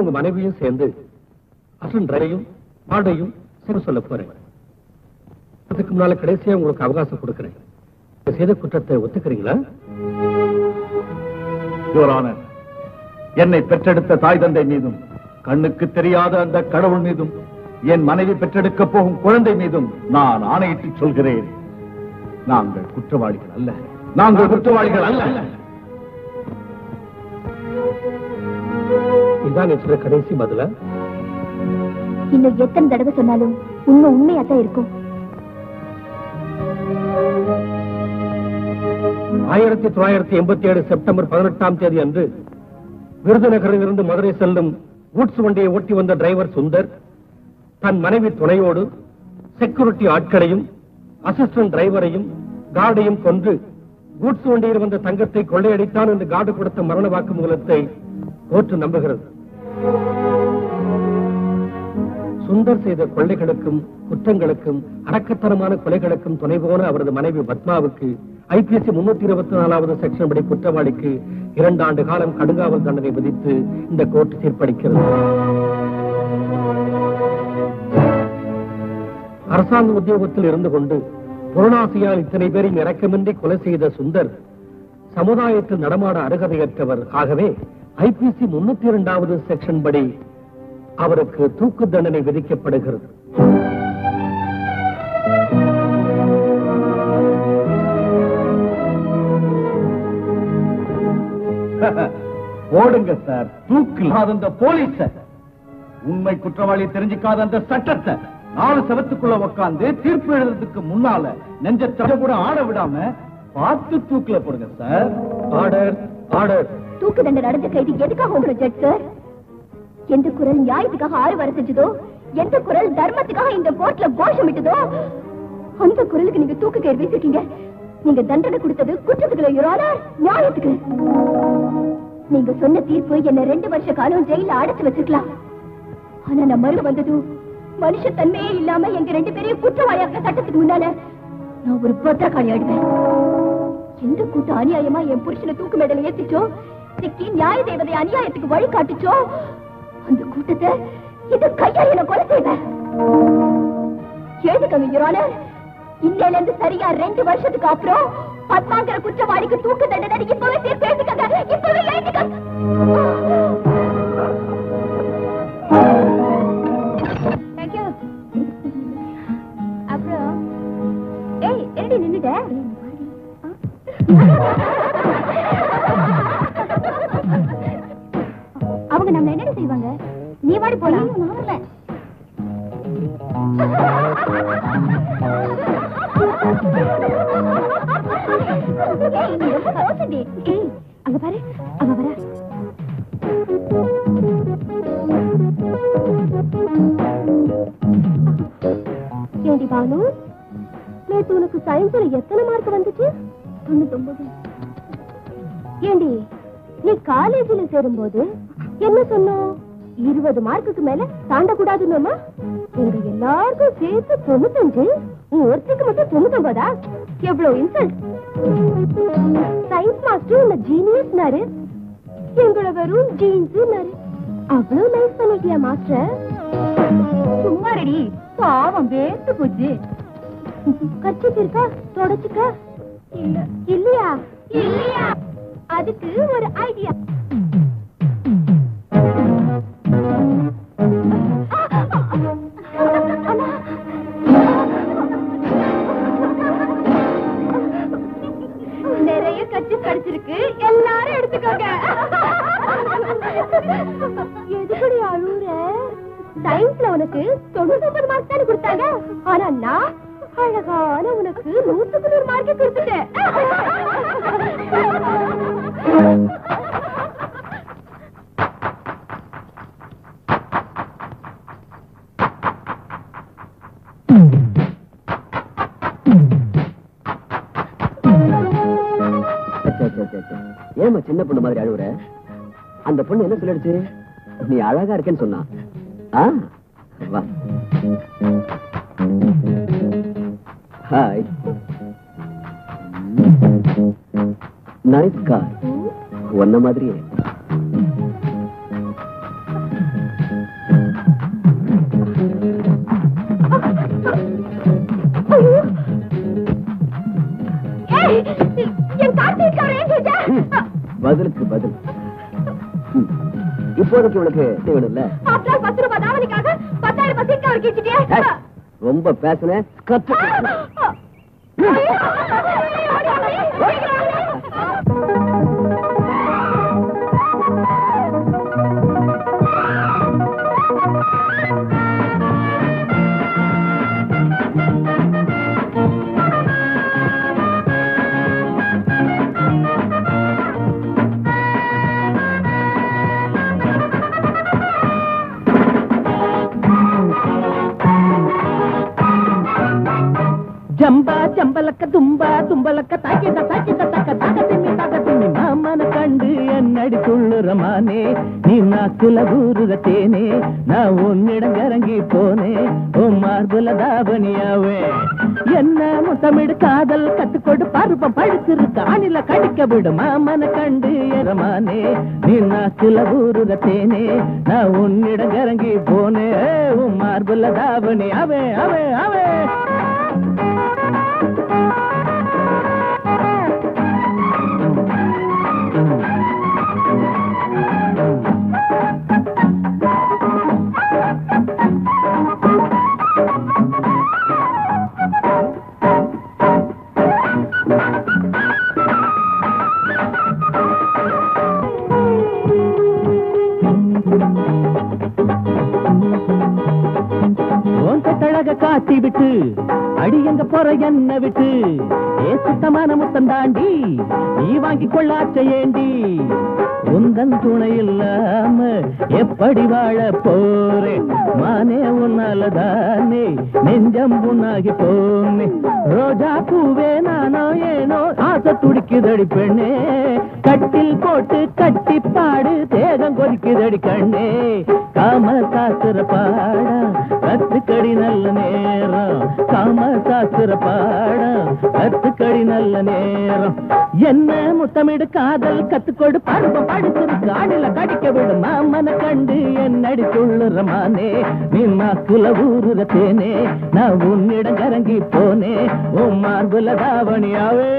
உங்க மனைவியும் சேர்ந்து அசன் டிரைவையும் பாடையும் சேர்த்து சொல்ல போறேன் அதுக்கு முன்னால கடைசியா உங்களுக்கு அவகாசம் கொடுக்கிறேன் நீங்க செய்த குற்றத்தை ஒத்துக்கிறீங்களா யுவர் ஆனர் என்னை பெற்றெடுத்த தாய் தந்தை மீதும் கண்ணுக்கு தெரியாத அந்த கடவுள் மீதும் என் மனைவி பெற்றெடுக்க போகும் குழந்தை மீதும் நான் ஆணையிட்டு சொல்கிறேன் நாங்கள் குற்றவாளிகள் அல்ல நாங்கள் குற்றவாளிகள் அல்ல இதான் சொல்ற கடைசி பதிலா இன்னும் எத்தனை தடவை சொன்னாலும் உண்மை உண்மையாத்தான் இருக்கும் ஆயிரத்தி தொள்ளாயிரத்தி எண்பத்தி ஏழு செப்டம்பர் பதினெட்டாம் தேதி அன்று விருதுநகரில் இருந்து மதுரை செல்லும் கூட்ஸ் வண்டியை ஓட்டி வந்த டிரைவர் சுந்தர் தன் மனைவி துணையோடு செக்யூரிட்டி ஆட்களையும் அசிஸ்டன்ட் டிரைவரையும் கார்டையும் கொன்று கூட்ஸ் வண்டியில் வந்த தங்கத்தை கொள்ளையடித்தான் என்று கார்டு கொடுத்த மரண வாக்குமூலத்தை கோர்ட்டு நம்புகிறது சுந்தர் செய்த கொள்ளைகளுக்கும் குற்றங்களுக்கும் அடக்கத்தனமான கொலைகளுக்கும் துணை போன அவரது மனைவி பத்மாவுக்கு ஐபிஎஸ்சி முன்னூத்தி இருபத்தி நாலாவது செக்ஷன் படி குற்றவாளிக்கு இரண்டு ஆண்டு காலம் கடுங்காவல் தண்டனை விதித்து இந்த கோர்ட் தீர்ப்பளிக்கிறது அரசாங்க உத்தியோகத்தில் இருந்து கொண்டு பொருளாசையால் இத்தனை பேரையும் இரக்கமின்றி கொலை செய்த சுந்தர் சமுதாயத்தில் நடமாட அருகதையற்றவர் ஆகவே ஐபிசி முன்னூத்தி இரண்டாவது செக்ஷன் படி அவருக்கு தூக்கு தண்டனை விதிக்கப்படுகிறது ஓடுங்க சார் தூக்கு இல்லாத அந்த போலீஸ உண்மை குற்றவாளி தெரிஞ்சுக்காத அந்த சட்டத்தை நாலு செவத்துக்குள்ள உட்காந்து தீர்ப்பு எழுதுறதுக்கு முன்னால நெஞ்ச தட கூட ஆட விடாம பார்த்து தூக்குல போடுங்க சார் ஆர்டர் ஆர்டர் தூக்கு தண்டனை அடைஞ்ச கைதி எதுக்காக உங்களை ஜட்ஜ் சார் எந்த குரல் நியாயத்துக்காக ஆறு வர செஞ்சதோ எந்த குரல் தர்மத்துக்காக இந்த கோர்ட்ல கோஷமிட்டதோ அந்த குரலுக்கு நீங்க தூக்கு கயிறு வீசிருக்கீங்க நீங்க தண்டனை கொடுத்தது குற்றத்துக்கு யுரான நியாயத்துக்கு நீங்க சொன்ன தீர்ப்பு என்ன ரெண்டு வருஷ காலம் ஜெயில அடைச்சு வச்சிருக்கலாம் ஆனா நான் மறு வந்ததும் மனுஷ தன்மையே இல்லாம எங்க ரெண்டு பேரையும் குற்றவாளியாக்க சட்டத்துக்கு முன்னால நான் ஒரு பத்திரக்காளி ஆடுவேன் எந்த கூட்டம் அநியாயமா என் புருஷனை தூக்கு மேடல ஏத்திச்சோ சிக்கி நியாய தேவதை அநியாயத்துக்கு வழி காட்டுச்சோ அந்த கூட்டத்தை இது கையால் என்ன கொலை செய்வேன் எழுதுக்கங்க யுரான இன்னையில இருந்து சரியா ரெண்டு வருஷத்துக்கு அப்புறம் பத்மாங்கிற குற்றவாளிக்கு தூக்கு தண்டனை இப்பவே தீர்ப்பு எழுதுக்கங்க இப்பவே எழுதுக்கங்க Thank you. அப்புறம் ஏய் என்னடி நின்னுட்ட அவங்க நம்ம என்னடி செய்வாங்க நீ வாடி போலாம் நான் வரல ஏய், நீ ரொம்ப மோசடி. ஏய், அங்க பாரு அவ வர ஏண்டி பானு நேத்து உனக்கு சயின்ஸ்ல எத்தனை மார்க் வந்துச்சு தொண்ணூத்தொன்பது ஏண்டி நீ காலேஜ்ல சேரும்போது என்ன சொன்னோம் இருபது மார்க்குக்கு மேல தாண்டக்கூடாதுன்னு எங்க எல்லாருக்கும் சேர்த்து தொண்ணூத்தஞ்சு உன் ஒருத்திக்கு மட்டும் தொண்ணூத்தொன்பதா எவ்வளவு இன்சல்ட் சயின்ஸ் மாஸ்டர் உன்னை ஜீனியஸ்னாரு எங்களை வெறும் ஜீன்ஸ்னாரு அவ்வளவு நைஸ் பண்ணிட்டியா மாஸ்டர் சும்மா ரெடி பாவம் வேர்த்து போச்சு கச்சிட்டு இருக்கா தொடச்சுக்க இல்ல இல்லையா இல்லையா அதுக்கு ஒரு ஐடியா நிறைய கச்சி கிடைச்சிருக்கு எல்லாரும் எடுத்துக்கோங்க எதுக்கடி அழுற சயின்ஸ்ல உனக்கு தொண்ணூத்தி ஒன்பது மார்க் தானே கொடுத்தாங்க ஆனா நான் அழகான உனக்கு நூத்துக்கு நூறு மார்க் கொடுத்துட்டேன் அச்சா, அச்சா, அச்சா, அச்சா. ஏம்மா சின்ன பொண்ணு மாதிரி அழுவுற அந்த பொண்ணு என்ன சொல்லிடுச்சு நீ அழகா இருக்கேன்னு சொன்னா ஆ வா ஹாய் நைஸ் கார் உன்ன மாதிரியே தேவைக்கு உனக்கு நீ வேணும்ல After all, பத்து ரூபாய் தாவணிக்காக பத்தாயிரம் ரூபாய் சிக்க அவருக்கு ஏய், வச்சுட்டியே ரொம்ப பேசுன கத்து ಜಂಬಾ ಜಂಬಲಕ್ಕ ತುಂಬಾ ತುಂಬಲಕ್ಕ ತಾಕಿದ ತಾಕಿದ ತಕ್ಕ ತಾಕ ತಿಮ್ಮಿ ತಾಕ ತಿಮ್ಮಿ ಮಾಮನ ಕಂಡು ಎನ್ನಡಿ ತುಳ್ಳುರ ಮಾನೆ நீ நாக்குல ஊறுற தேனே நான் உன்னிடம் இறங்கி போனே உன் மார்புல தாவணியாவே என்ன முத்தமிடு காதல் கத்துக்கொடு பருவம் பழுத்திருக்கு ஆணில கடிக்க விடு மாமன கண்டு எரமானே நீ நாக்குல ஊறுற தேனே நான் உன்னிடம் இறங்கி போனே உன் மார்புல தாவணி அவே அவே அவே உன் கட்டழக காட்டி விட்டு அடி எங்க போற என்ன விட்டு ஏ சுத்தமான முத்தம் தாண்டி நீ வாங்கி கொள்ளாச்ச ஏண்டி உந்தன் துணை இல்லாம எப்படி வாழ போறேன் மானே உன்னாலதானே நெஞ்சம் புண்ணாகி போனே ரோஜா பூவே நானோ ஏனோ ஆசை துடிக்குதடி பெண்ணே கட்டில் போட்டு கட்டி பாடு தேகம் கொதிக்குதடி கண்ணே காம சாஸ்திர பாடா கத்துக்கடி நல்ல நேரம் காம சாஸ்திர பாடா கத்துக்கடி நல்ல நேரம் என்ன முத்தமிடு காதல் கத்துக்கொடு பருவம் படுத்திருக்கு ஆடில கடிக்க விடு மாமன கண்டு என்னடி துள்ளுற மானே நீ நாக்குல ஊறுற தேனே நான் உன்னிடம் கரங்கி போனே உன் மார்புல தாவணியாவே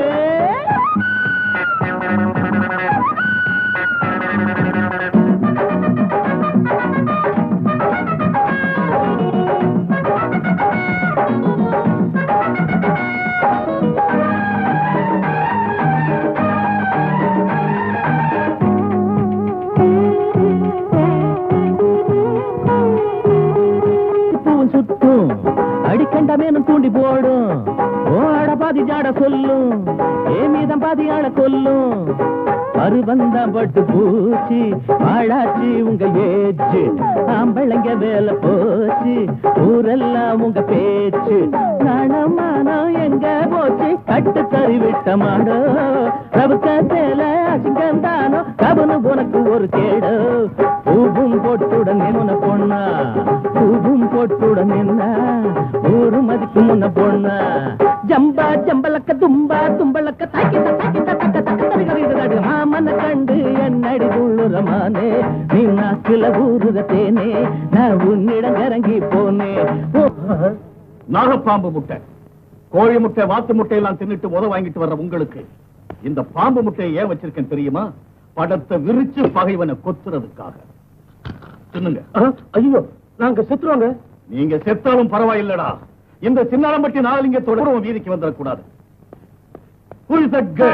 பூவும் சுத்தும் அடிக்கண்ட மேனும் தூண்டி போடும் ஓ அட பாதி ஜாட சொல்லும் ஏ மீதம் பாதி ஆள கொல்லும் பருவந்தம் பட்டு பூச்சி வாழாச்சி உங்க ஏச்சு ஆம்பளைங்க வேலை போச்சு ஊரெல்லாம் உங்க பேச்சு நாணம் மானம் எங்க போச்சு கட்டு தறி விட்ட மாடோ ரவுக்க சேல அசிங்கம் தானோ கவனு உனக்கு ஒரு கேடு பூவும் பொட்டுடன் நின்ன பொண்ணா பூவும் பொட்டுடன் நின்ன ஊரு மதிக்கு முன்ன பொண்ணா ஜம்பா ஜம்பலக்க தும்பா தும்பலக்க தாக்கிட்ட தாக்கிட்ட தக்க தக்க தருகிறது மாமன கண்டு என்னடி துள்ளுரமானே நீ நாக்குல ஊறுத தேனே நான் உன்னிடம் இறங்கி போனே ஓ நாகப்பாம்பு முட்டை கோழி முட்டை வாத்து முட்டை எல்லாம் தின்னுட்டு உத வாங்கிட்டு வர்ற உங்களுக்கு இந்த பாம்பு முட்டையை ஏன் வச்சிருக்கேன் தெரியுமா படத்தை விரிச்சு பகைவனை கொத்துறதுக்காக தின்னுங்க ஐயோ நாங்க செத்துருவாங்க நீங்க செத்தாலும் பரவாயில்லடா இந்த சின்னாரம்பட்டி நாகலிங்கத்தோட உன் வீதிக்கு வந்துடக்கூடாது Who is that girl?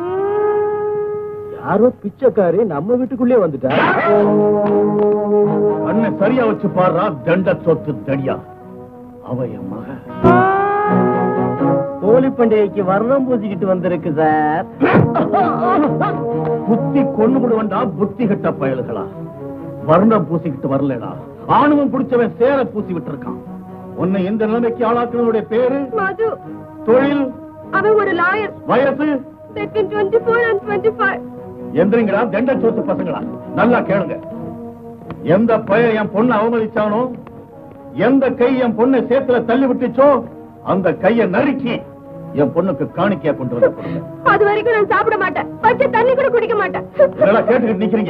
யாரோ பிச்சைக்காரி நம்ம வீட்டுக்குள்ளே வந்துட்டா கண்ணை சரியா வச்சு பாடுறா தண்ட சொத்து தடியா அவ என் மக ஹோலி பண்டிகைக்கு வர்ணம் பூசிக்கிட்டு வந்திருக்கு சார் புத்தி கொண்டு விடுவண்டா புத்தி கட்ட பயல்களா வர்ணம் பூசிக்கிட்டு வரலடா ஆணவம் பிடிச்சவன் சேர பூசி விட்டிருக்கான் உன்னை இந்த நிலைமைக்கு ஆளாக்குனதுடைய பேரு மது தொழில் அவன் ஒரு லாயர் வயசு second twenty four and twenty five எந்திரிங்களா தண்ட சோத்து பசங்களா நல்லா கேளுங்க எந்த பையன் என் பொண்ணை அவமதிச்சானோ எந்த கை என் பொண்ணை சேத்துல தள்ளி விட்டுச்சோ அந்த கையை நறுக்கி என் பொண்ணுக்கு காணிக்கையா கொண்டு வந்து கொடுங்க அது வரைக்கும் நான் சாப்பிட மாட்டேன் பச்சை தண்ணி கூட குடிக்க மாட்டேன் இதெல்லாம் கேட்டுக்கிட்டு நிக்கிறீங்க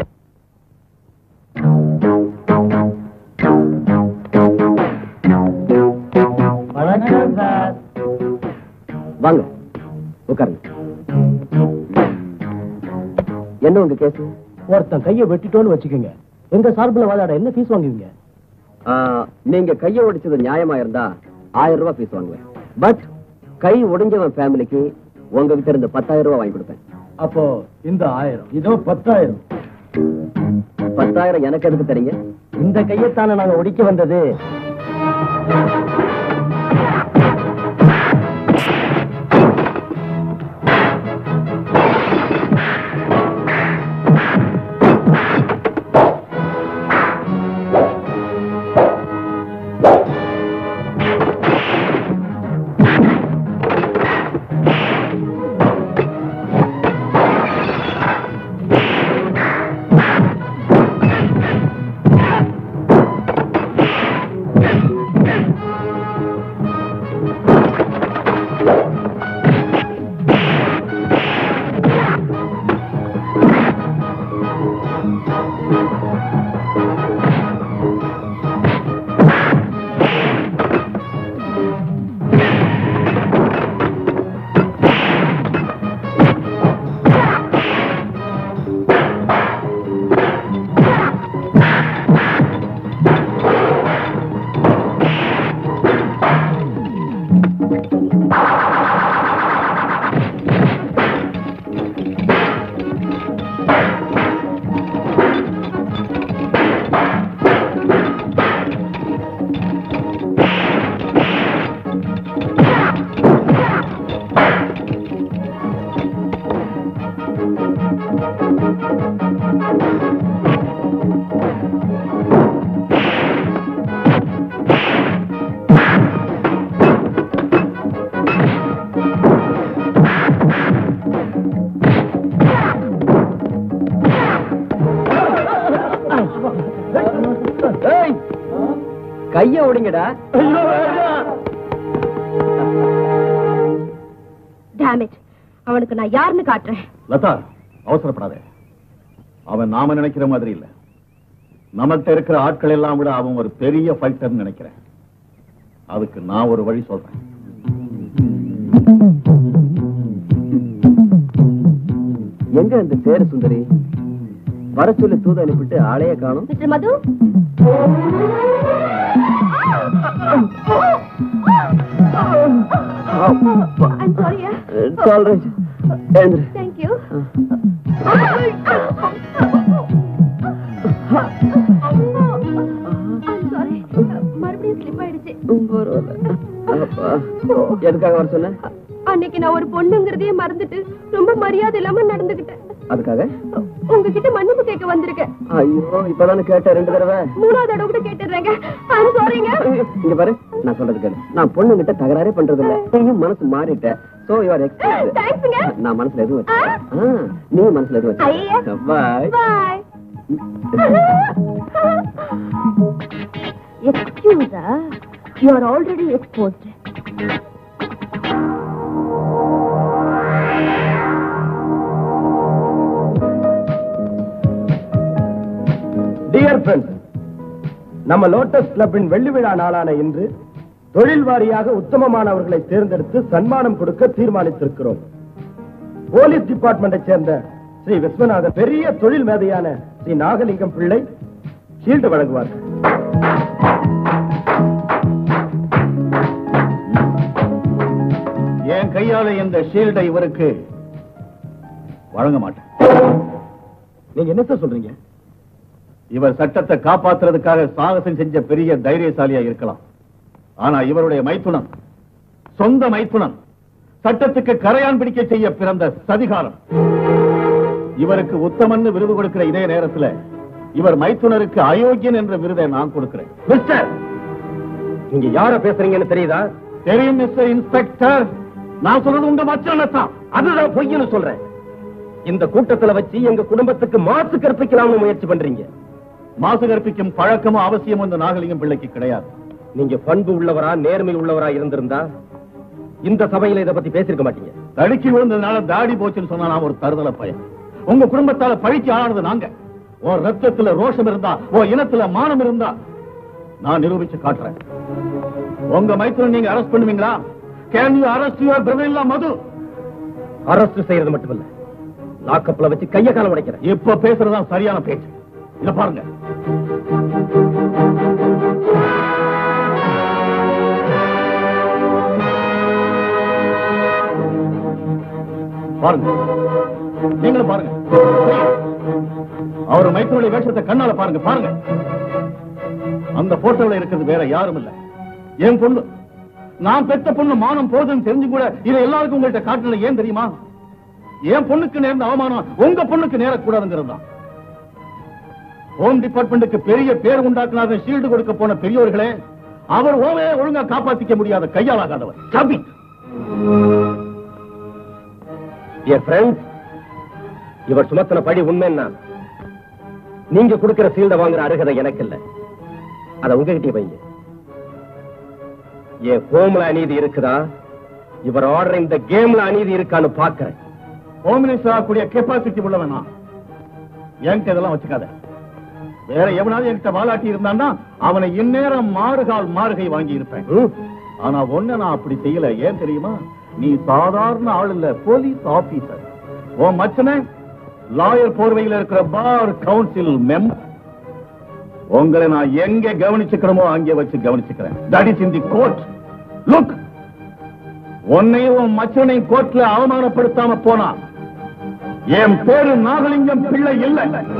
வணக்கம் சார் வாங்க உட்காருங்க என்ன உங்க கேஸ் ஒருத்தன் கையை வெட்டிட்டோன்னு வச்சுக்கோங்க எங்க சார்பில் வாதாட என்ன ஃபீஸ் வாங்குவீங்க ஆ, நீங்க கைய ஒடிச்சது நியாயமா இருந்தா ஆயிரம் ரூபாய் ஃபீஸ் வாங்குவேன் பட் கை ஒடிஞ்சவன் ஃபேமிலிக்கு உங்ககிட்ட இருந்து பத்தாயிரம் ரூபாய் வாங்கி கொடுப்பேன் அப்போ இந்த ஆயிரம் இதோ பத்தாயிரம் பத்தாயிரம் எனக்கு எதுக்கு தரீங்க இந்த கையத்தான நாங்க ஒடிக்க வந்தது ஏய், கைய ஒடிங்கடா டேமேஜ் அவனுக்கு நான் யாருன்னு காட்டுறேன் லதா அவசரப்படாத அவன் நாம நினைக்கிற மாதிரி இல்ல நமக்கு இருக்கிற ஆட்கள் எல்லாம் விட அவன் ஒரு பெரிய ஃபைட்டர் நினைக்கிறேன் அதுக்கு நான் ஒரு வழி சொல்றேன் எங்க அந்த சேர சுந்தரி வர சொல்லி தூது அனுப்பிட்டு ஆளைய காணும் mister Madhu I'm sorry. Thank you. I'm sorry. மறுபடியும் ஸ்லிப் ஆயிடுச்சு எதுக்காக வர சொன்ன அன்னைக்கு நான் ஒரு பொண்ணுங்கிறதையே மறந்துட்டு ரொம்ப மரியாதை இல்லாம நடந்துகிட்டேன் அதுக்காக உங்ககிட்ட மன்னிப்பு கேட்க வந்திருக்கேன் ஐயோ இப்பதானே கேட்டேன் ரெண்டு தடவை மூணாவது தடவை கூட கேட்டுடுறேங்க I'm sorryங்க இங்க பாரு நான் சொல்றது கேளு நான் பொண்ணு கிட்ட தகராறே பண்றது இல்ல நீயும் மனசு மாறிட்ட சோ யூ ஆர் தேங்க்ஸ்ங்க நான் மனசுல எதுவும் வச்சுக்கல நீ மனசுல எதுவும் ஐயா. வச்சுக்கல bye Bye. Excuse, you are already exposed. Dear friends நம்ம லோட்டஸ் கிளப்பின் வெள்ளி விழா நாளான இன்று தொழில் வாரியாக உத்தமமானவர்களை தேர்ந்தெடுத்து சன்மானம் கொடுக்க தீர்மானித்திருக்கிறோம் போலீஸ் டிபார்ட்மெண்ட்டை சேர்ந்த ஸ்ரீ விஸ்வநாதன் பெரிய தொழில் மேதையான ஸ்ரீ நாகலிங்கம் பிள்ளை ஷீல்டு வழங்குவார்கள் என் கையால இந்த ஷீல்டை இவருக்கு வழங்க மாட்டேன் நீங்க என்ன சார் சொல்றீங்க இவர் சட்டத்தை காப்பாத்துறதுக்காக சாகசம் செஞ்ச பெரிய தைரியசாலியா இருக்கலாம் ஆனா இவருடைய மைத்துனம் சொந்த மைத்துனம் சட்டத்துக்கு கரையான் பிடிக்க செய்ய பிறந்த சதிகாரம் இவருக்கு உத்தமன்னு விருது கொடுக்கிற இதே நேரத்துல இவர் மைத்துனருக்கு அயோக்கியன் என்ற விருதை நான் கொடுக்கிறேன் மிஸ்டர் நீங்க யார பேசுறீங்கன்னு தெரியுதா தெரியும் மிஸ்டர் இன்ஸ்பெக்டர் நான் சொல்றது உங்க மச்சானத்தான் அதுதான் பொய்ன்னு சொல்றேன் இந்த கூட்டத்துல வச்சு எங்க குடும்பத்துக்கு மாசு கற்பிக்கலாம்னு முயற்சி பண்றீங்க மாசு கற்பிக்கும் பழக்கமும் அவசியமும் இந்த நாகலிங்கம் பிள்ளைக்கு கிடையாது நீங்க பண்பு உள்ளவரா நேர்மை உள்ளவரா இருந்திருந்தா இந்த சபையில இத பத்தி பேசிருக்க மாட்டீங்க தடுக்கி விழுந்ததுனால தாடி போச்சுன்னு சொன்னா நான் ஒரு தருதல பையன் உங்க குடும்பத்தால பழிக்கு ஆனது நாங்க உன் ரத்தத்துல ரோஷம் இருந்தா உன் இனத்துல மானம் இருந்தா நான் நிரூபிச்சு காட்டுறேன் உங்க மைத்திரன் நீங்க அரெஸ்ட் பண்ணுவீங்களா can you arrest your brother Madhu arrest செய்யறது மட்டுமல்ல லாக்கப்ல வச்சு கைய காலம் உடைக்கிறேன் இப்ப பேசுறதுதான் சரியான பேச்சு இத பாருங்க பாருங்க நீங்களும் பாருங்க அவர் மைத்திரோட வேஷத்தை கண்ணால பாருங்க பாருங்க அந்த போட்டோல இருக்கிறது வேற யாரும் இல்ல என் பொண்ணு நான் பெத்த பொண்ணு மானம் போதுன்னு தெரிஞ்சு கூட இதை எல்லாருக்கும் உங்கள்கிட்ட காட்டல ஏன் தெரியுமா என் பொண்ணுக்கு நேர்ந்த அவமானம் உங்க பொண்ணுக்கு நேரக்கூடாதுங்கிறது தான் ஹோம் டிபார்ட்மெண்ட்டுக்கு பெரிய பேர் உண்டாக்குனாத ஷீல்டு கொடுக்க போன பெரியவர்களே அவர் ஓமையை ஒழுங்கா காப்பாத்திக்க முடியாத கையாளாகாதவர் சபி என் ஃப்ரெண்ட்ஸ் இவர் சுமத்தின படி உண்மைன்னா நீங்க கொடுக்கிற சீல்ட வாங்குற அருகதை எனக்கு இல்ல அத உங்ககிட்டயே வைங்க என் ஹோம்ல அநீதி இருக்குதா இவர் ஆர்டர் இந்த கேம்ல அநீதி இருக்கான்னு பாக்குறேன் ஹோம் மினிஸ்டர் ஆகக்கூடிய கெப்பாசிட்டி உள்ளவன் நான் என்கிட்ட இதெல்லாம் வச்சுக்காத வேற எவனாவது என்கிட்ட வாலாட்டி இருந்தான்னா அவனை இந்நேரம் மாறுகால் மாறுகை வாங்கி இருப்பேன் ம்? ஆனா ஒண்ணு நான் அப்படி செய்யல ஏன் தெரியுமா நீ சாதாரண ஆள் இல்ல போலீஸ் ஆபீசர் உன் மச்சனை லாயர் போர்வையில் இருக்கிற பார் கவுன்சில் மெம்பர் உங்களை நான் எங்க கவனிச்சுக்கிறோமோ அங்கே வச்சு கவனிச்சுக்கிறேன் that is in the court look உன்னையும் உன் மச்சனையும் கோர்ட்ல அவமானப்படுத்தாம போனா என் பேரு நாகலிங்கம் பிள்ளை இல்லை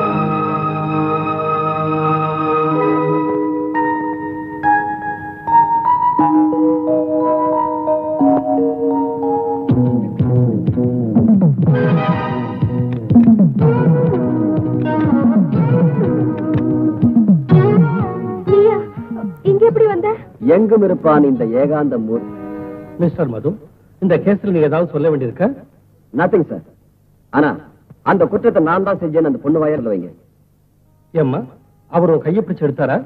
நீயா இங்க எப்படி வந்த எங்கும் இருப்பான் இந்த ஏகாந்த மூர் மிஸ்டர் மது இந்த கேஸ்ல நீங்க ஏதாவது சொல்ல வேண்டியிருக்க நத்திங் சார் ஆனா அந்த குற்றத்தை நான் தான் செஞ்சேன்னு அந்த பொண்ணு வாயர்ல வைங்க ஏம்மா அவர் உன் கையை பிடிச்சு எடுத்தாரா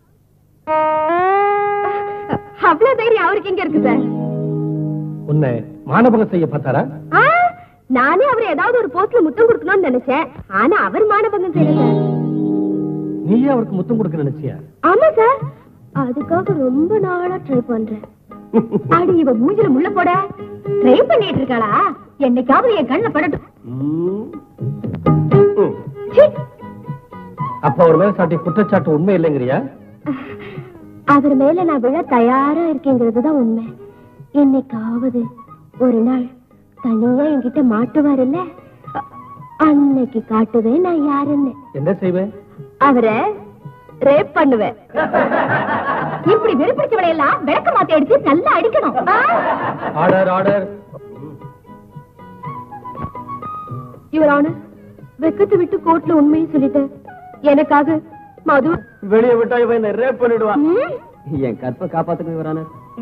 அவ்வளவு தைரியம் அவருக்கு எங்க இருக்கு சார் உன்னை மானபகம் செய்ய பார்த்தாரா ஆ, நானே அவர் ஏதாவது ஒரு போஸ்ட்ல முத்தம் கொடுக்கணும்னு நினைச்சேன் ஆனா அவர் மானபங்கம் செய்யல சார் நீயே அவருக்கு முத்தம் கொடுக்க நினைச்சியா ஆமா சார் அதுக்காக ரொம்ப நாளா ட்ரை பண்றேன் அடி இவ மூஞ்சில முள்ள போட ட்ரை பண்ணிட்டு இருக்காளா என்னைக்காவது என் கண்ணுல படட்டும் ம். ம். சீ. அப்ப அவர் மேல சாட்டி குற்றச்சாட்டு உண்மை இல்லைங்கிறியா அவர் மேல நான் விழ தயாரா இருக்கேங்கிறது தான் உண்மை என்னைக்காவது ஒரு நாள் தனியா என்கிட்ட மாட்டுவார் இல்ல அன்னைக்கு காட்டுவேன் நான் யாருன்னு என்ன செய்வேன் அவரை ரேப் பண்ணுவேன் இப்படி வெறுப்பிடிச்சவளை எல்லாம் விளக்க மாத்தி அடிச்சு நல்லா அடிக்கணும் ஆ? ஆர்டர் ஆர்டர் யுவர் ஆனர் வெக்கத்தை விட்டு கோர்ட்ல உண்மையை சொல்லிட்டேன் எனக்காக மது வெளியே விட்டா இவன் என்ன ரேப் பண்ணிடுவான் ம்? என் கற்பை காப்பாத்துக்கு வரான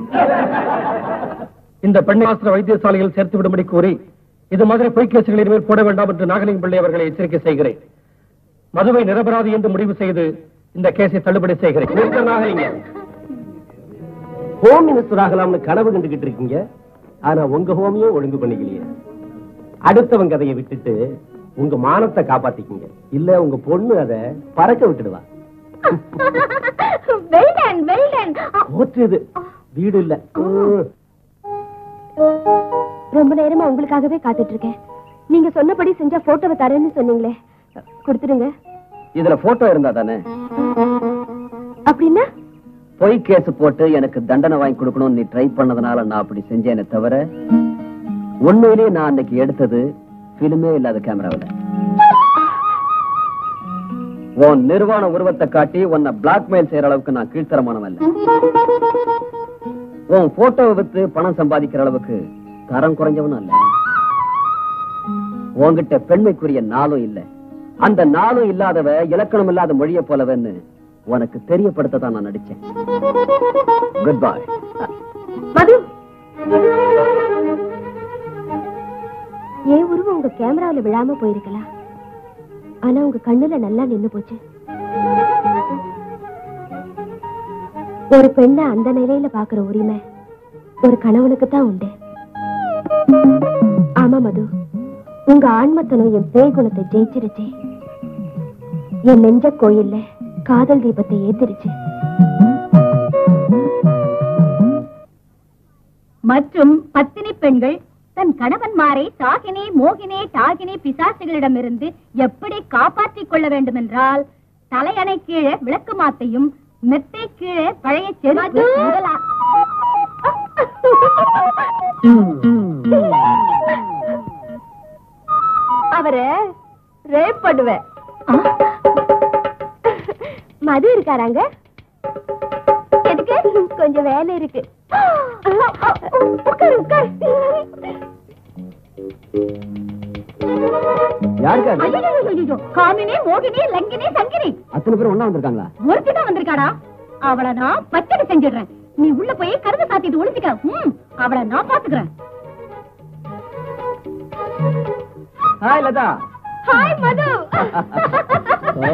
இந்த பெண்ணை ஆசிர வைத்தியசாலையில் சேர்த்து விடும்படி கூறி இது மாதிரி பொய் கேசுகள் இனிமேல் போட வேண்டாம் என்று நாகலிங்கம் பிள்ளை அவர்களை எச்சரிக்கை செய்கிறேன் மதுவை நிரபராதி என்று முடிவு செய்து இந்த கேஸை தள்ளுபடி செய்கிறேன் மிஸ்டர் நாகலிங்கம் ஹோம் மினிஸ்டர் ஆகலாம்னு கனவு கண்டுகிட்டு இருக்கீங்க ஆனா உங்க ஹோமியும் ஒழுங்கு பண்ணிக்கலையே அடுத்தவங்க கதையை விட்டுட்டு உங்க மானத்தை காப்பாத்திக்கீங்க இல்ல உங்க பொண்ணு அதை பறக்க விட்டுடுவா well done, well done. Court இது வீடு இல்ல ம். ரொம்ப நேரமா உங்களுக்காகவே காத்துட்டு இருக்கேன் நீங்க சொன்னபடி செஞ்சா போட்டோவை தரேன்னு சொன்னீங்களே கொடுத்துடுங்க இதுல போட்டோ இருந்தா தானே அப்படின்னா பொய் கேஸ் போட்டு எனக்கு தண்டனை வாங்கி கொடுக்கணும்னு நீ ட்ரை பண்ணதுனால நான் அப்படி செஞ்சேனே தவிர உண்மையிலேயே நான் அன்னைக்கு எடுத்தது பிலிமே இல்லாத கேமராவில் உன் நிர்வாண உருவத்தை காட்டி உன்னை பிளாக்மெயில் செய்யற அளவுக்கு நான் கீழ்த்தரமானவன் இல்ல உன் போட்டோவை வித்து பணம் சம்பாதிக்கிற அளவுக்கு தரம் குறைஞ்சவனும் இல்ல உன்கிட்ட பெண்மைக்குரிய நாளும் இல்ல அந்த நாளும் இல்லாதவ இலக்கணம் இல்லாத மொழியை போலவன்னு உனக்கு தெரியப்படுத்த தான் நான் நடிச்சேன் குட் பை மது என் உருவம் உங்க கேமராவுல விழாம போயிருக்கலாம் ஆனா உங்க கண்ணுல நல்லா நின்னு போச்சு ஒரு பெண்ணை அந்த நிலையில பாக்குற உரிமை ஒரு கணவனுக்கு தான் உண்டு ஆமா மது உங்க ஆண்மத்தனம் என் பேய் குணத்தை ஜெயிச்சிருச்சு என் நெஞ்ச கோயில்ல காதல் தீபத்தை ஏத்திருச்சு மற்றும் பத்தினி பெண்கள் தன் கணவன்மாரை தாகினி மோகினி டாகினி பிசாசுகளிடமிருந்து எப்படி காப்பாற்றிக் கொள்ள வேண்டும் என்றால் தலையணை கீழே விளக்கு மாத்தையும் மெத்தை கீழே பழைய செருப்பு முதலா ரேப் பண்ணுவேன் மது இருக்காராங்க எதுக்கு கொஞ்சம் வேலை இருக்கு உட்காரு உட்காரு யாருக்கா அது? ஐயையையையோ, காமினி மோகினி லங்கினி சங்கினி அத்தனை பேர் ஒண்ணா வந்திருக்காங்களா ஒருத்தி தான் வந்திருக்காடா அவளை நான் பச்சடி செஞ்சிடுறேன் நீ உள்ள போய் கருத சாத்திட்டு ஒளிச்சுக்க ம், அவளை நான் பாத்துக்கிறேன் ஹாய் லதா ஹாய் மது ஓ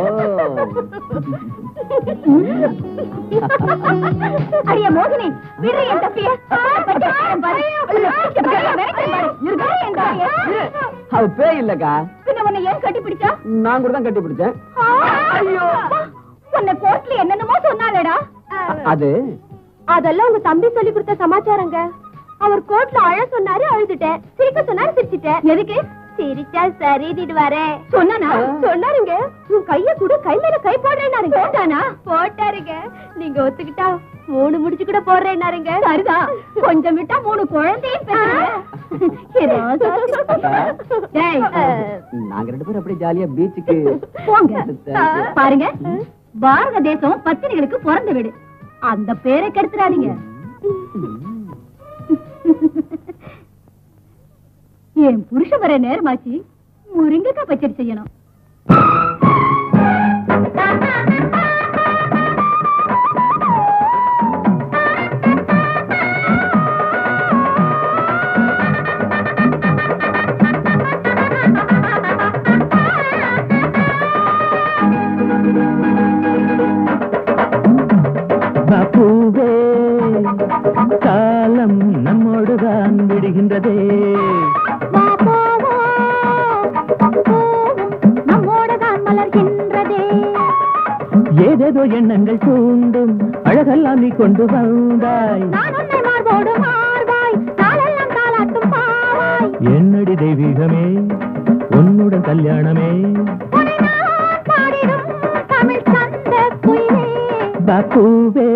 அடிய மோகினி விடு என் தப்பிய பச்சடிக்கிறேன் பாரு. மிரட்டுறேன் பாரு. இரு, என் தப்பிய. அது பேய் இல்லக்கா பின்ன உன்னை ஏன் கட்டி பிடிச்சா நான் கூட தான் கட்டி பிடிச்சேன் ஐயோ உன்னை கோர்ட்ல என்னென்னமோ சொன்னாலடா அது அதெல்லாம் உங்க தம்பி சொல்லி கொடுத்த சமாச்சாரங்க அவர் கோர்ட்ல அழ சொன்னாரு அழுதுட்டேன் சிரிக்க சொன்னாரு சிரிச்சிட்டேன் எதுக்கு சிரிச்சா சரிதிட்டு வரேன் சொன்னானா சொன்னாருங்க உன் கைய கூட கை மேல கை போடுறேன்னாருங்க போட்டானா போட்டாருங்க நீங்க ஒத்துக்கிட்டா மூணு முடிச்சு கூட போடுறேன்னாருங்க சரிதான் கொஞ்சம் விட்டா மூணு குழந்தையும் பெறுங்க டேய் நாங்க ரெண்டு பேரும் அப்படியே ஜாலியா பீச்சுக்கு போங்க பாருங்க பாரத தேசம் பத்தினிகளுக்கு பிறந்த வீடு அந்த பேரை கெடுத்துறாதீங்க என் புருஷன் வர நேரமாச்சு முருங்கைக்காய் பச்சடி செய்யணும் பூவே காலம் நம்மோடுதான் விடுகின்றதே நம்மோடதான் மலர்கின்றதே ஏதேதோ எண்ணங்கள் தூண்டும் அழகெல்லாம் நீ கொண்டு வந்தாய் நான் உன்னை மார்போடு மார்பாய் நாளெல்லாம் தாளாட்டும் பாவாய் என்னடி தெய்வீகமே உன்னுடன் கல்யாணமே உன்னை நான் பாடிடும் தமிழ் சந்த குயிலே பூவே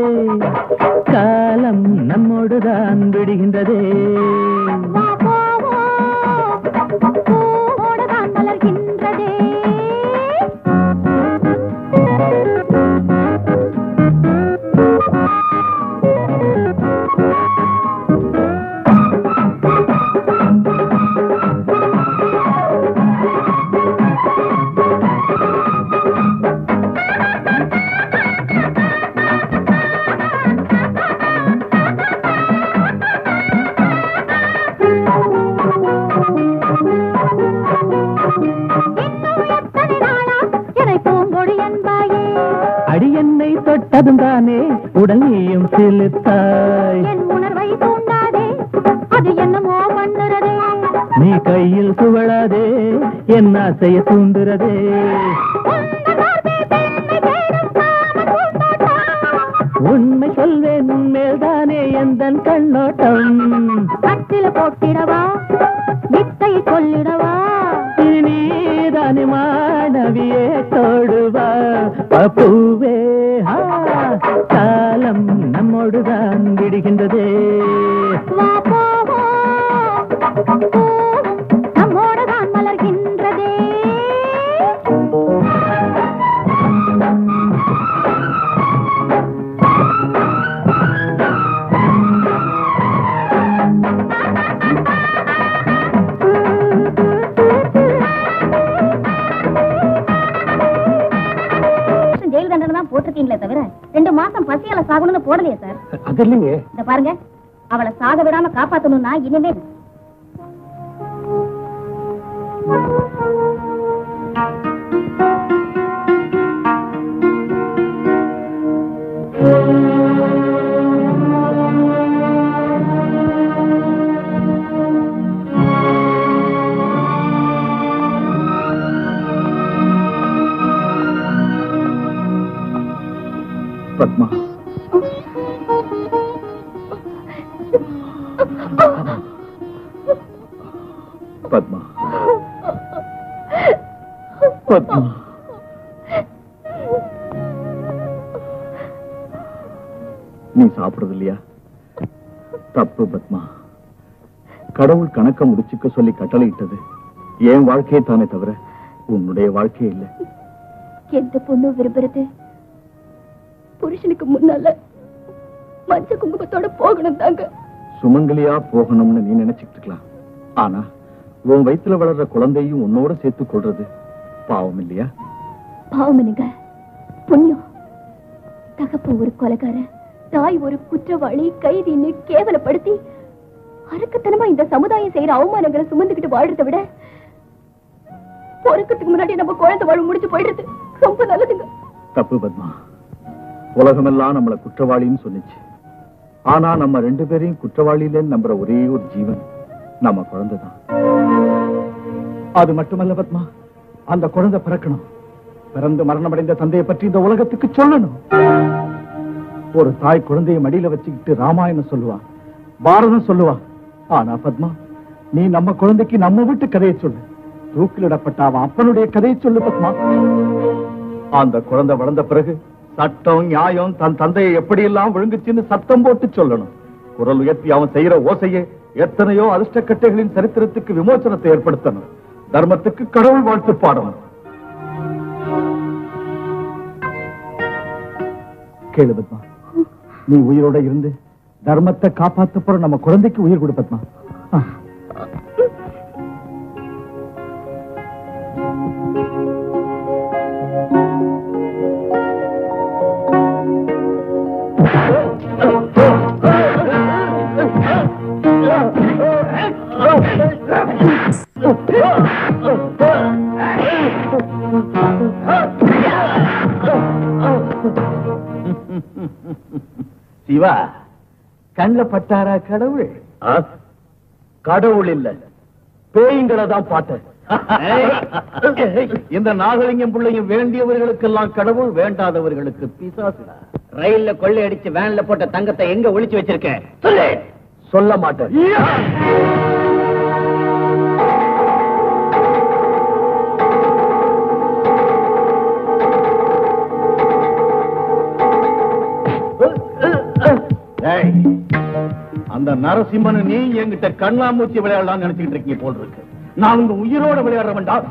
காலம் நம்மோடுதான் விடுகின்றதே வா போவோம் பூவோடுதான் மலர்கின்றதே இன்னும் எத்தனை நாளா என்னை பூங்கொடி என்பாயே அடி என்னை தொட்டதும் தானே உடல் நீயும் சிலுத்தாய் என் உணர்வை தூண்டாதே அது என்னமோ பண்ணுறதே நீ கையில் சுவழாதே என் ஆசைய தூண்டுறதே உந்தன் மார்பே பெண்மை தேடும் காம பூந்தோட்டம். உண்மை சொல்வேன் உன்மேல்தானே எந்தன் கண்ணோட்டம் கட்டில போட்டிடவா வித்தை சொல்லிடவா இனி நீதானே மாணவியே தோடுவா பூவே ஆ, காலம் நம்மோடுதான் விடுகின்றதே வா போவோம் பூவும் நம்மோடுதான் மலர்கின்றதே ஜெயில் தண்டனை தான் போட்டிருக்கீங்களே தவிர ரெண்டு மாசம் பசியால சாகணும்னு போடலையே சார் அது இல்லைங்க இந்த பாருங்க அவளை சாக விடாம காப்பாத்தணும்னா இனிமே பத்மா பத்மா பத்மா நீ சாப்பிடுறது இல்லையா தப்பு பத்மா கடவுள் கணக்க முடிச்சுக்க சொல்லி கட்டளையிட்டது என் வாழ்க்கையே தானே தவிர உன்னுடைய வாழ்க்கை இல்லை எந்த பொண்ணும் விரும்புறது புருஷனுக்கு முன்னால மஞ்ச குங்குமத்தோட போகணும் தாங்க சுமங்கலியா போகணும்னு நீ நினைச்சுக்கிட்டு இருக்கலாம் ஆனா உன் வயித்துல வளர்ற குழந்தையும் உன்னோட சேர்த்து கொள்றது பாவம் இல்லையா பாவமனுங்க புண்ணியம் தகப்ப ஒரு கொலைகார தாய் ஒரு குற்றவாளி கைதின்னு கேவலப்படுத்தி அரக்கத்தனமா இந்த சமுதாயம் செய்யற அவமானங்களை சுமந்துக்கிட்டு வாழ்றதை விட பொறுக்கிறதுக்கு முன்னாடி நம்ம குழந்தை வாழ முடிஞ்சு போயிடுறது ரொம்ப நல்லதுங்க தப்பு பத்மா உலகமெல்லாம் நம்மள குற்றவாளின்னு சொன்னுச்சு ஆனா நம்ம ரெண்டு பேரையும் குற்றவாளியிலேன்னு நம்புற ஒரே ஒரு ஜீவன் நம்ம குழந்தைதான் அது மட்டுமல்ல பத்மா அந்த குழந்தை பிறக்கணும் பிறந்து மரணமடைந்த தந்தையை பற்றி இந்த உலகத்துக்கு சொல்லணும் ஒரு தாய் குழந்தையை மடியில வச்சுக்கிட்டு ராமாயணம் சொல்லுவா பாரதம் சொல்லுவா ஆனா பத்மா நீ நம்ம குழந்தைக்கு நம்ம வீட்டு கதையை சொல்லு தூக்கிலிடப்பட்ட அவன் அப்பனுடைய கதையை சொல்லு பத்மா அந்த குழந்தை வளர்ந்த பிறகு சட்டம் நியாயம் தன் தந்தையை எப்படியெல்லாம் விழுங்குச்சுன்னு சத்தம் போட்டு சொல்லணும் குரல் உயர்த்தி அவன் செய்யற ஓசையை எத்தனையோ அதிர்ஷ்டக்கட்டைகளின் சரித்திரத்துக்கு விமோசனத்தை ஏற்படுத்தணும் தர்மத்துக்கு கடவுள் வாழ்த்து பாடணும் கேளு பத்மா நீ உயிரோட இருந்து தர்மத்தை காப்பாத்த போற நம்ம குழந்தைக்கு உயிர் கொடு பத்மா ஆ. சிவா கண்ணுல பட்டாரா கடவுள் கடவுள் இல்ல பேய்களை தான் பார்த்தேன் இந்த நாகலிங்கம் பிள்ளையும் வேண்டியவர்களுக்கெல்லாம் கடவுள் வேண்டாதவர்களுக்கு பிசாசுடா ரயில்ல கொள்ளை அடிச்சு வேன்ல போட்ட தங்கத்தை எங்க ஒளிச்சு வச்சிருக்க சொல்லு சொல்ல மாட்டேன் ஏய், அந்த நரசிம்மன் நீ என்கிட்ட கண்ணாமூச்சி விளையாடலாம் நினைச்சுக்கிட்டு இருக்கீங்க போல் இருக்கு நான் உங்க உயிரோட விளையாடுற வேண்டாம்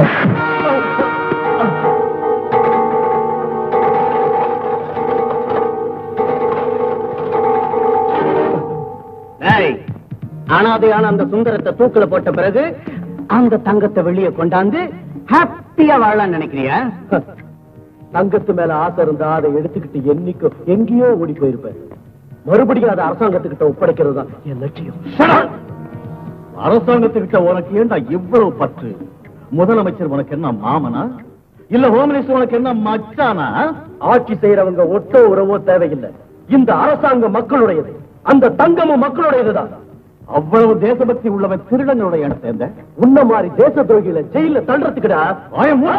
டேய், அனாதையான அந்த சுந்தரத்தை தூக்குல போட்ட பிறகு அந்த தங்கத்தை வெளியே கொண்டாந்து ஹாப்பியா வாழலாம் நினைக்கிறியா தங்கத்து மேல ஆசை இருந்தா அதை எடுத்துக்கிட்டு என்னைக்கோ எங்கேயோ ஓடி போயிருப்பேன் மறுபடியும் அதை அரசாங்கத்துக்கிட்ட ஒப்படைக்கிறது தான் என் லட்சியம் அரசாங்கத்துக்கிட்ட உனக்கு ஏண்டா இவ்வளவு பற்று முதலமைச்சர் உனக்கு என்ன மாமனா இல்ல ஹோம் மினிஸ்டர் உனக்கு என்ன மச்சானா ஆட்சி செய்யறவங்க ஒட்டோ உறவோ தேவையில்லை இந்த அரசாங்கம் மக்களுடையது அந்த தங்கமும் மக்களுடையதுதான் அவ்வளவு தேசபக்தி உள்ளவன் திருடங்களுடைய இடத்தை எந்த உன்ன மாதிரி தேச துரோகிகளை ஜெயில தள்ளுறதுக்குடா ஆயம் மூடு.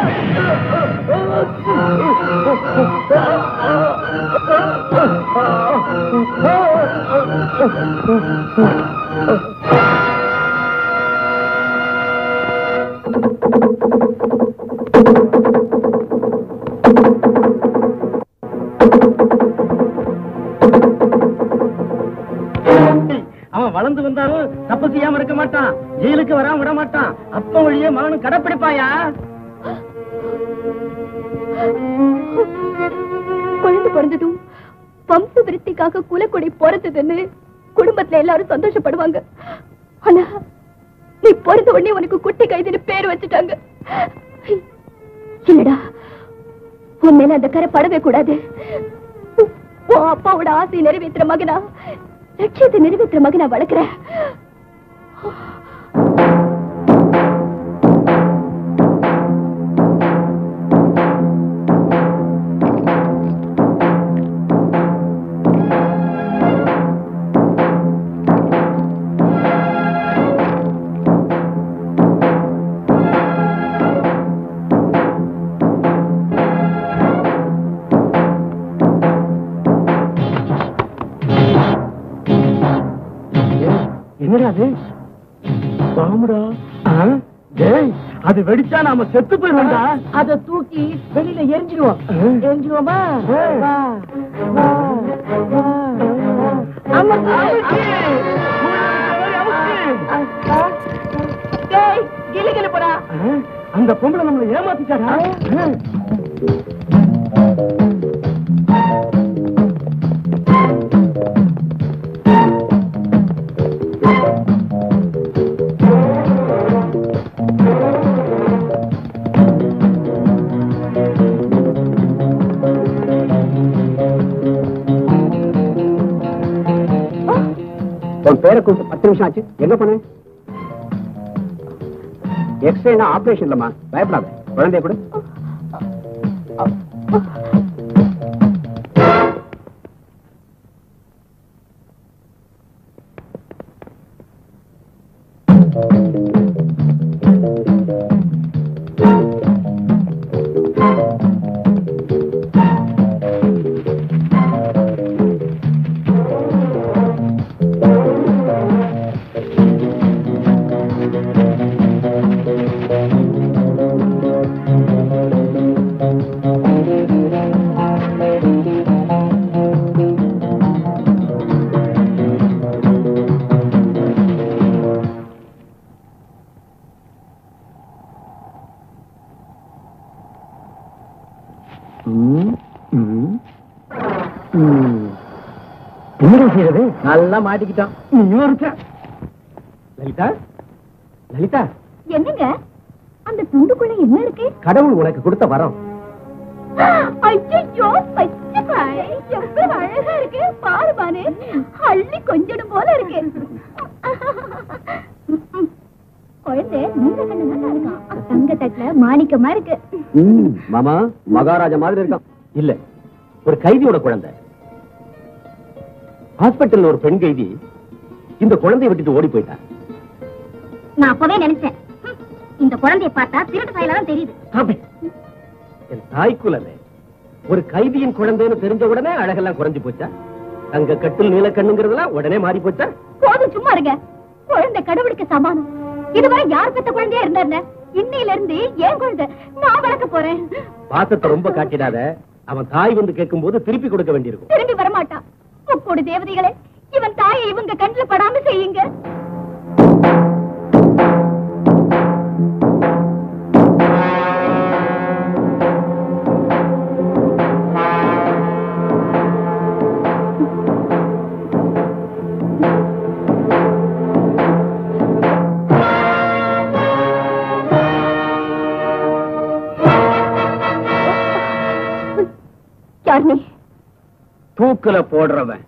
அவன் வளர்ந்து வந்தாலும் தப்பு செய்யாம இருக்க மாட்டான் ஜெயிலுக்கு வராம விட மாட்டான் அப்ப வழியே மகனும் கடைப்பிடிப்பாயா குழந்தை பிறந்ததும் வம்ச விருத்திக்காக குலக்குடி பிறந்ததுன்னு குடும்பத்துல எல்லாரும் சந்தோஷப்படுவாங்க ஆனா நீ பிறந்த உடனே உனக்கு குட்டி கைதுன்னு பேர் வச்சுட்டாங்க இல்லடா உன் மேல அந்த கரை படவே கூடாது உன் அப்பாவோட ஆசையை நிறைவேற்றுற மகனா லட்சியத்தை நிறைவேற்றுற மகனா வளர்க்கிறேன் என்னடா அது பாம்புடா ஆ? டேய் அது வெடிச்சா நாம செத்து போயிருவோம்டா அத தூக்கி வெளியில எரிஞ்சிடுவோம் எரிஞ்சிடுவோமா டேய் கிளி கிளி போடா அந்த பொம்பளை நம்மளை ஏமாத்திட்டாரா உன் பேரை கூப்பிட்டு பத்து நிமிஷம் ஆச்சு எங்க போன எக்ஸ்ரேனா ஆபரேஷன் இல்லம்மா பயப்படாத குழந்தைய கூட என்ன செய்யறது நல்லா மாட்டிக்கிட்டான் நீயும் இருக்க லலிதா லலிதா என்னங்க அந்த துண்டுக்குள்ள என்ன இருக்கு கடவுள் உனக்கு கொடுத்த வரம் ஐயோ பச்சைக்காய் எவ்வளவு அழகா இருக்கு பாரு பாரு அள்ளி கொஞ்சம் போல இருக்கு குழந்தை நீல கண்ணு நல்லா இருக்கான் தங்க தட்டுல மாணிக்கமா இருக்கு ம், மாமா மகாராஜா மாதிரி இருக்கான் இல்ல ஒரு கைதியோட குழந்தை ஹாஸ்பிட்டல்ல ஒரு பெண் கைதி இந்த குழந்தையை விட்டுட்டு ஓடி போயிட்டா நான் அப்பவே நினைச்சேன் ஹம், இந்த குழந்தைய பார்த்தா திருட்டு பயில தான் தெரியுது Stop it. என் தாய்க்குலமே ஒரு கைதியின் குழந்தைன்னு தெரிஞ்ச உடனே அழகெல்லாம் குறைஞ்சு போச்சா தங்க கட்டில் நீலக்கண்ணுங்கிறதெல்லாம் உடனே மாறி போச்சா போதும் சும்மா இருங்க குழந்தை கடவுளுக்கு சமானம் இதுவரை யார் பெத்த குழந்தையா இருந்தா இன்னையில இருந்து ஏன் குழந்தை நான் வளர்க்க போறேன் பாசத்தை ரொம்ப காட்டிடாத அவன் தாய் வந்து கேட்கும்போது திருப்பி கொடுக்க வேண்டியிருக்கும் திரும்பி வரமாட்டான் முப்போடு தேவதைகளே இவன் தாயை இவங்க கண்ணுல படாம செய்யுங்க யார் நீ தூக்குல போடுறவன்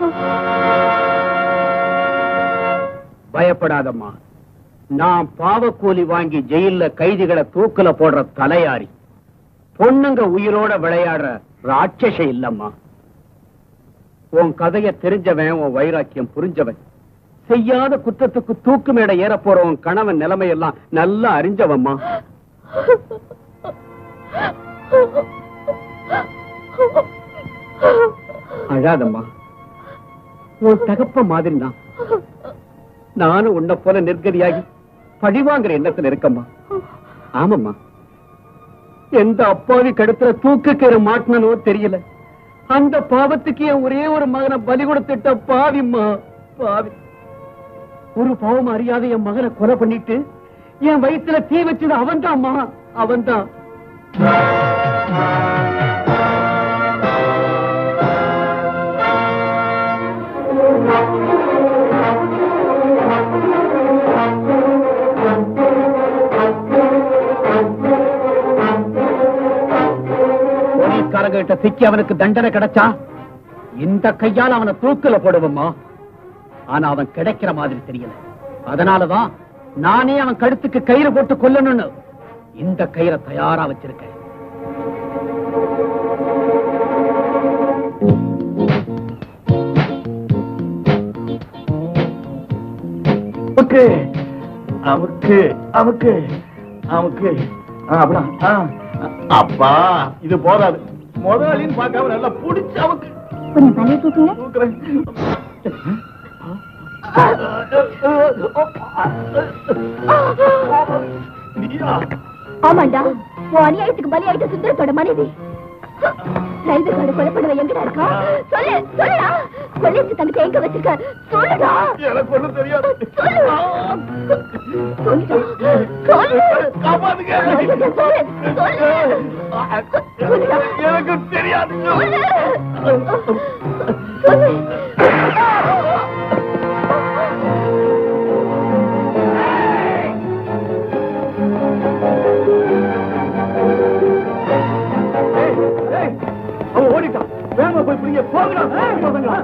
பயப்படாதம்மா நான் பாவக்கூலி வாங்கி ஜெயில்ல கைதிகளை தூக்குல போடுற தலையாரி பொண்ணுங்க உயிரோட விளையாடுற ராட்சச இல்லம்மா உன் கதைய தெரிஞ்சவன் உன் வைராக்கியம் புரிஞ்சவன் செய்யாத குற்றத்துக்கு தூக்கு மேடை ஏற போற உன் கணவன் நிலைமையெல்லாம் நல்லா அறிஞ்சவம்மா அழாதம்மா உன் தகப்ப மாதிரி நான் நானும் உன்னை போல நிர்கதியாகி பழிவாங்கிற எண்ணத்துல இருக்கம்மா ஆமாம்மா எந்த அப்பாவி கடுத்துல தூக்கு கயிறு மாட்டினோ தெரியல அந்த பாவத்துக்கு என் ஒரே ஒரு மகனை பலி கொடுத்துட்ட பாவிம்மா பாவி ஒரு பாவம் அறியாத என் மகனை கொலை பண்ணிட்டு என் வயித்துல தீ வச்சது அவன்தான்மா அவன்தான் போலீஸ்காரங்க கிட்ட சிக்கி அவனுக்கு தண்டனை கிடைச்சா இந்த கையால அவனை தூக்குல போடுவோமா ஆனா அவன் கிடைக்கிற மாதிரி தெரியல அதனாலதான் நானே அவன் கழுத்துக்கு கயிறு போட்டு கொல்லணும்னு இந்த கயிறை தயாரா வச்சிருக்கேன் அமுக்கு அமுக்கு அமுக்கு அமுக்கு ஆ, அப்படியா? ஆ. அப்பா இது போதாது முதலாளின்னு பார்க்காம நல்லா புடிச்சு அமுக்கு கொஞ்சம் தலையை தூக்குங்க தூக்குறேன் நீயா ஆமாண்டா உன் அநியாயத்துக்கு பலியாயிட்ட சுந்தரத்தோட மனைவி ரயில்வே கார்டு கொலை பண்ணவ எங்கடா இருக்கா சொல்லு சொல்லுடா கொள்ளைச்சு தங்கத்தை எங்க வச்சிருக்க சொல்லுடா எனக்கு ஒண்ணும் தெரியாது சொல்லு சொல்லுடா. சொல்லு. காப்பாத்துங்க சொல்லுடா. எனக்கு தெரியாது சொல்லு. அவன் ஓடிட்டான் வேகமா போய் பிடிங்க போங்கடா பசங்களா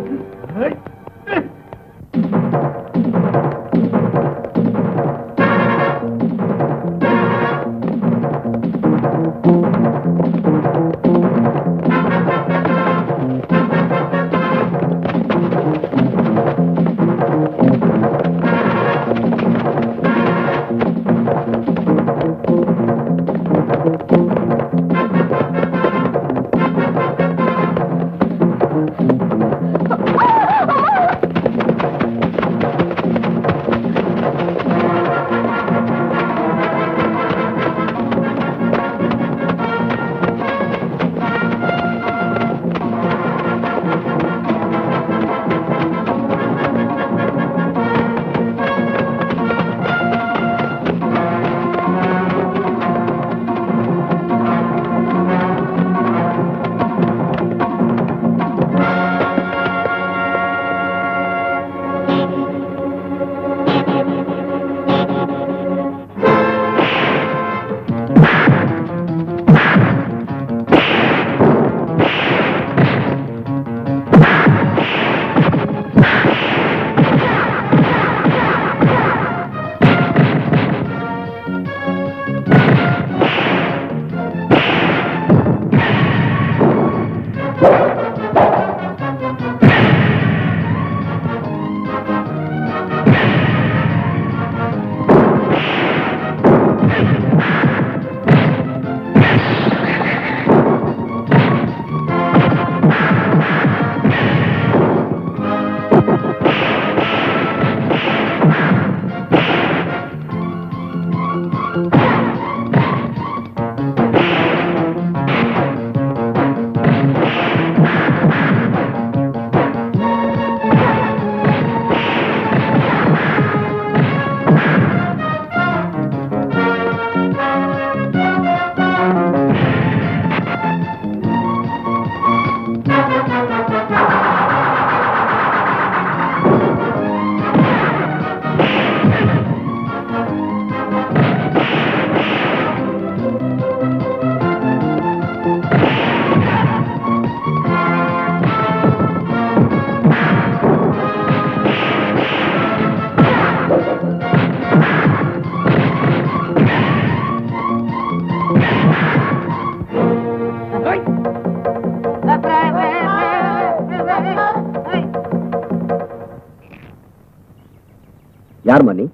யார் மணி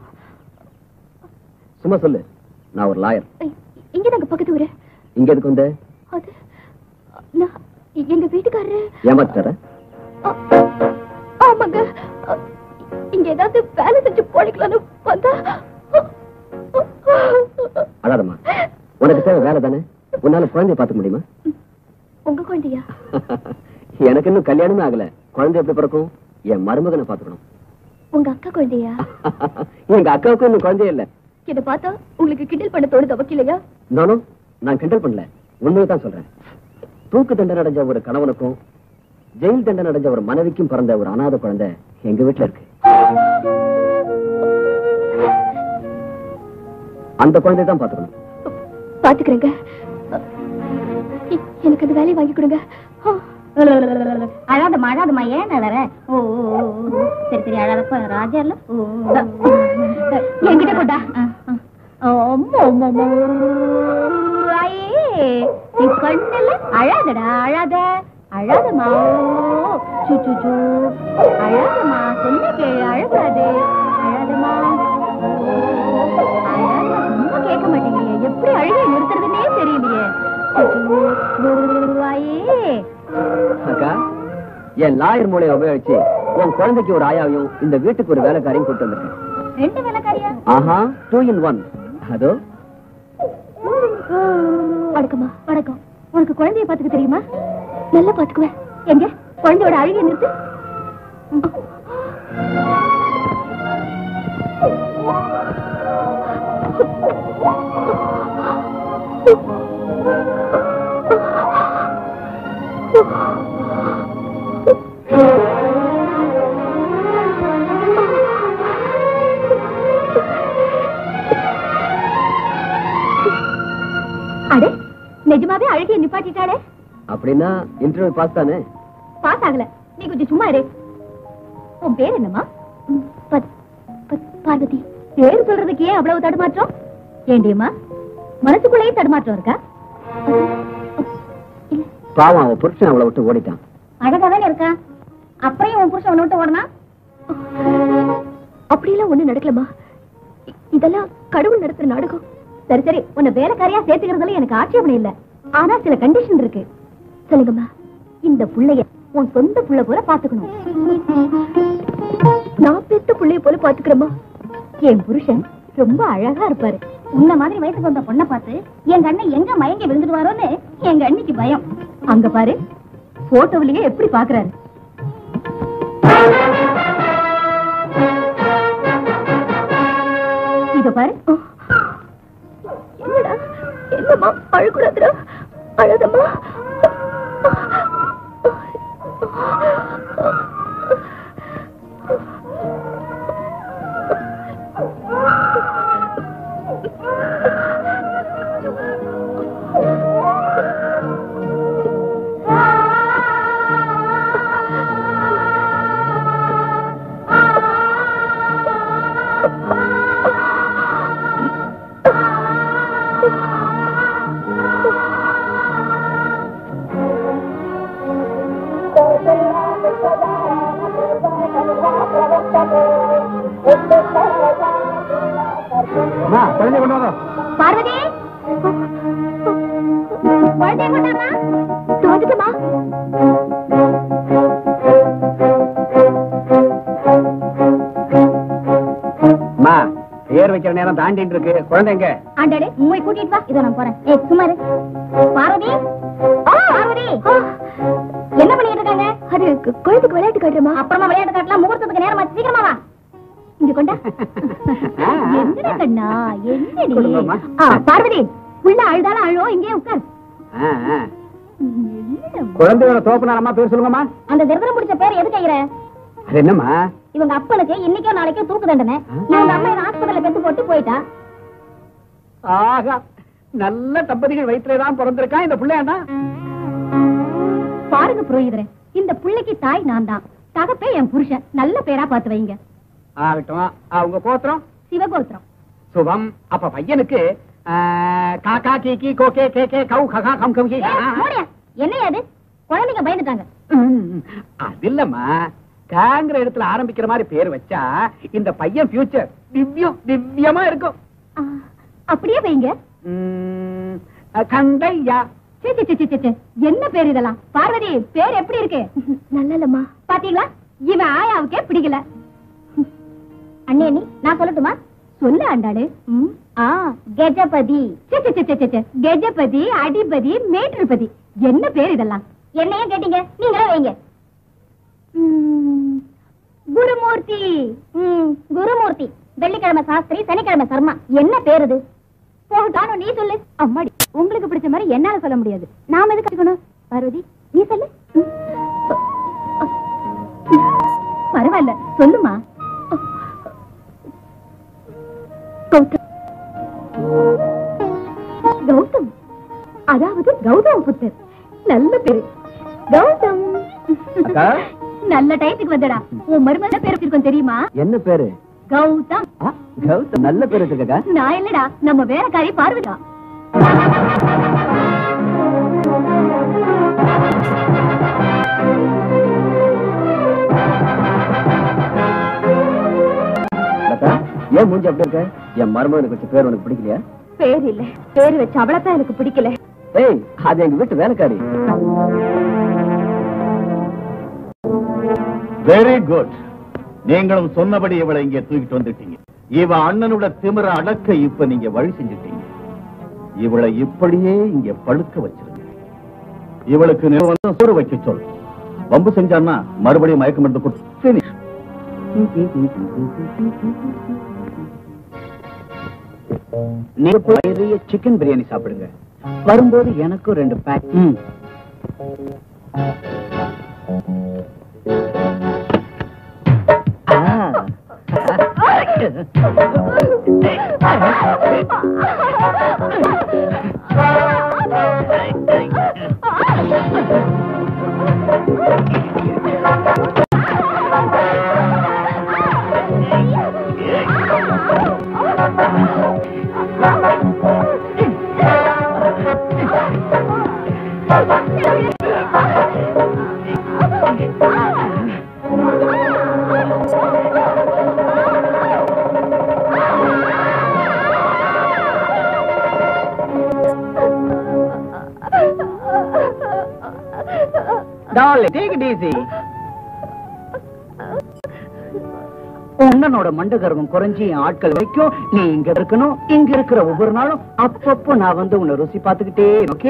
சும்மா சொல்லு நான் ஒரு லாயர் இங்க நாங்க பக்கத்து ஊரு இங்க எதுக்கு வந்த அது நான் எங்க வீட்டுக்காரரு ஏமாத்துற ஆ- ஆமாங்க அ, இங்க ஏதாவது வேலை செஞ்சு போலிக்கலாம்னு வந்தா அழாதம்மா உனக்கு தேவை வேலை தானே உன்னால குழந்தைய பார்த்துக்க முடியுமா உங்க குழந்தையா எனக்கு இன்னும் கல்யாணமே ஆகல குழந்தை எப்படி பிறக்கும் என் மருமகனை பார்த்துக்கணும் உங்க அக்கா குழந்தையா எங்க அக்காவுக்கும் இன்னும் குழந்தையே இல்ல இத பார்த்தா உங்களுக்கு கிண்டல் பண்ண தோணுது வக்கீலையா நானும் நான் கிண்டல் பண்ணல உண்மையை தான் சொல்றேன் தூக்கு தண்டனை அடைஞ்ச ஒரு கணவனுக்கும் ஜெயில் தண்டனை அடைஞ்ச ஒரு மனைவிக்கும் பிறந்த ஒரு அனாதை குழந்தை எங்க வீட்டுல இருக்கு அந்த குழந்தைய தான் பாத்துக்கணும் பாத்துக்கிறேங்க எ- எனக்கு அந்த வேலையை வாங்கி கொடுங்க ஆ. அழாதம்மா அழாதம்மா ஏன் அழற ஓ ஓ, ஓ, ஓ. சரி சரி அழாதப்ப ராஜா இல்ல ஓ, ஓ, ஓ. என்கிட்ட கொண்டா அம்மா, அம்மா, அம்மா. ஐயே, நீ கண்ணுல அழாதடா அழாத அழாதம்மா ஓ, சு, சு, சு. அழாதம்மா சொன்ன கேளு அழகாது அழாதம்மா ஓ, அழாத சும்மா கேட்க மாட்டேங்கிறியே எப்படி அழுகை நிறுத்துறதுன்னே தெரியலையே சு, சு. ஐயே அக்கா என் லாயர் மூலையை உபயோகிச்சு உன் குழந்தைக்கு ஒரு ஆயாவையும் இந்த வீட்டுக்கு ஒரு வேலைக்காரையும் கூட்டு வந்திருக்கேன் ரெண்டு வேலைக்காரியா ஆஹா டூ இன் ஒன் அதோ வணக்கம்மா வணக்கம் உனக்கு குழந்தைய பாத்துக்க தெரியுமா நல்லா பாத்துக்குவேன் எங்க குழந்தையோட அழுகை நிறுத்து காட்டிட்டாளே அப்படின்னா இன்டர்வியூ பாஸ் தானே பாஸ் ஆகல நீ கொஞ்சம் சும்மா இரு உன் பேர் என்னம்மா பார்வதி பேர் சொல்றதுக்கு ஏன் அவ்வளவு தடுமாற்றம் ஏண்டியம்மா மனசுக்குள்ளேயே தடுமாற்றம் இருக்கா பாவம் அவன் புருஷன் அவளை விட்டு ஓடிட்டான் அழகா தானே இருக்கா அப்புறம் உன் புருஷன் உன்னை விட்டு ஓடனா அப்படியெல்லாம் ஒண்ணு நடக்கலமா இ- இதெல்லாம் கடவுள் நடத்துற நாடகம் சரி சரி உன்னை வேலைக்காரியா சேர்த்துக்கிறதுல எனக்கு ஆட்சேபணம் இல்ல ஆனா சில கண்டிஷன் இருக்கு சொல்லுங்கம்மா இந்த புள்ளைய உன் சொந்த புள்ள போல பாத்துக்கணும் நான் பெத்த புள்ளைய போல பாத்துக்கிறேம்மா என் புருஷன் ரொம்ப அழகா இருப்பாரு உன்ன மாதிரி வயசுக்கு வந்த பொண்ணை பார்த்து எங்க அண்ணன் எங்க மயங்கி விழுந்துடுவாரோன்னு எங்க அண்ணிக்கு பயம் அங்க பாரு போட்டோவிலேயே எப்படி பாக்குறாரு இத பாரு என்னடா என்னம்மா அழக்கூடாதுடா அழதம்மா அம்மா குழந்தை கொண்டு வாங்க பார்வதி குழந்தைய கொண்டாமா வந்துட்டுமா அம்மா பேர் வைக்கிற நேரம் தாண்டிட்டு இருக்கு குழந்தைங்க ஆண்டாடே உண்மை கூட்டிட்டு வா இதோ நான் போறேன் ஏய் சும்மா இரு பார்வதி பார்வதி என்ன பண்ணிட்டு இருக்காங்க அது குழந்தைக்கு விளையாட்டு காட்டுறமா அப்புறமா விளையாட்டு காட்டலாம் முகூர்த்தத்துக்கு நேரம் ஆச்சு சீக்கிரமா வா இங்க கொண்டா என்னடா கண்ணா என்னடி கொடுங்கம்மா. ஆ, பார்வதி உள்ள அழுதாலும் அழுவோம் இங்கே உட்கார் ஆ, ஆ. என்னடா? குழந்தையோட தோப்புனாரம்மா பேர் சொல்லுங்கம்மா அந்த விரதம் பிடிச்ச பேர் எது கையிற அது என்னம்மா இவங்க அப்பனுக்கு இன்னைக்கோ நாளைக்கோ தூக்கு தண்டனை இவங்க அம்மா இவன் ஹாஸ்பிடல்ல பெத்து போட்டு போயிட்டா ஆகா நல்ல தம்பதிகள் வயிற்றுல தான் பிறந்திருக்கான் இந்த பிள்ளையாண்டா பாருங்க புரோகிதரே இந்த புள்ளைக்கு தாய் நான் தான் தகப்பே என் புருஷன் நல்ல பேரா பார்த்து வைங்க ஆகட்டும் அவங்க கோத்திரம் சிவகோத்திரம் சுபம் அப்ப பையனுக்கு ஆ, காக்கா கீக்கி கோகே கே கே கௌ ககா கம் கம் கி ஏய், மூடியா. என்னையா அது குழந்தைங்க பயந்துட்டாங்க ம், அது இல்லம்மா காங்கிற இடத்துல ஆரம்பிக்கிற மாதிரி பேர் வச்சா இந்த பையன் ஃபியூச்சர் திவ்யம் திவ்யமா இருக்கும் ஆ, அப்படியே வைங்க ம், கண்டையா சீ, சீ, சீ, சீ, சீ. என்ன பேர் இதெல்லாம் பார்வதி பேர் எப்படி இருக்கு நல்லலம்மா பாத்தீங்களா இவன் ஆயாவுக்கே பிடிக்கல அண்ணே நீ நான் சொல்லட்டுமா சொல்லு ஆண்டாடு ம், ஆ கஜபதி சீ, சீ, சீ, சீ, சீ, சீ. கஜபதி அடிபதி மேட்டுப்பதி என்ன பேர் இதெல்லாம் என்னையும் கேட்டீங்க நீங்களே வைங்க ம், குருமூர்த்தி ம், குருமூர்த்தி வெள்ளிக்கிழமை சாஸ்திரி சனிக்கிழமை சர்மா என்ன பேர் இது போகட்டானு நீ சொல்லு அம்மாடி உங்களுக்கு பிடிச்ச மாதிரி என்னால சொல்ல முடியாது நாம எதுக்கு கத்துக்கணும் பார்வதி நீ சொல்லு ம். பரவாயில்ல சொல்லுமா கௌதம் கௌதம் அதாவது கௌதம புத்தர் நல்ல பேரு கௌதம் அக்கா? நல்ல டயத்துக்கு வந்தடா உன் மருமக பேர் இருக்கும் தெரியுமா என்ன பேரு கௌதம் ஆ, கௌதம் நல்ல பேர் வச்சிருக்கா நான் இல்லடா நம்ம வேலைக்காரி பார்வதா லதா, ஏன் மூஞ்சி அப்படி இருக்க என் மருமகனுக்கு வச்ச பேர் உனக்கு பிடிக்கலையா பேர் இல்ல பேர் வச்சு அவளத்தான் எனக்கு பிடிக்கல ஏய் அது எங்க வீட்டு வேலைக்காரி வெரி குட் நீங்களும் சொன்னபடி இவளை இங்கே தூக்கிட்டு வந்துட்டீங்க இவ அண்ணனோட திமிர அடக்க இப்ப நீங்க வழி செஞ்சுட்டீங்க இவளை இப்படியே இங்க படுக்க வச்சிருங்க இவளுக்கு நிறுவன சோறு வைக்க சொல் வம்பு செஞ்சான்னா மறுபடியும் மயக்க மருந்து கொடுத்து finish. நீங்க போய் நிறைய சிக்கன் பிரியாணி சாப்பிடுங்க வரும்போது எனக்கும் ரெண்டு pack darling take it easy உன்னனோட மண்ட கர்வம் குறைஞ்சி என் ஆட்கள் வரைக்கும் நீ இங்க இருக்கணும் இங்க இருக்கிற ஒவ்வொரு நாளும் அப்பப்போ நான் வந்து உன்னை ருசி பார்த்துக்கிட்டே ஓகே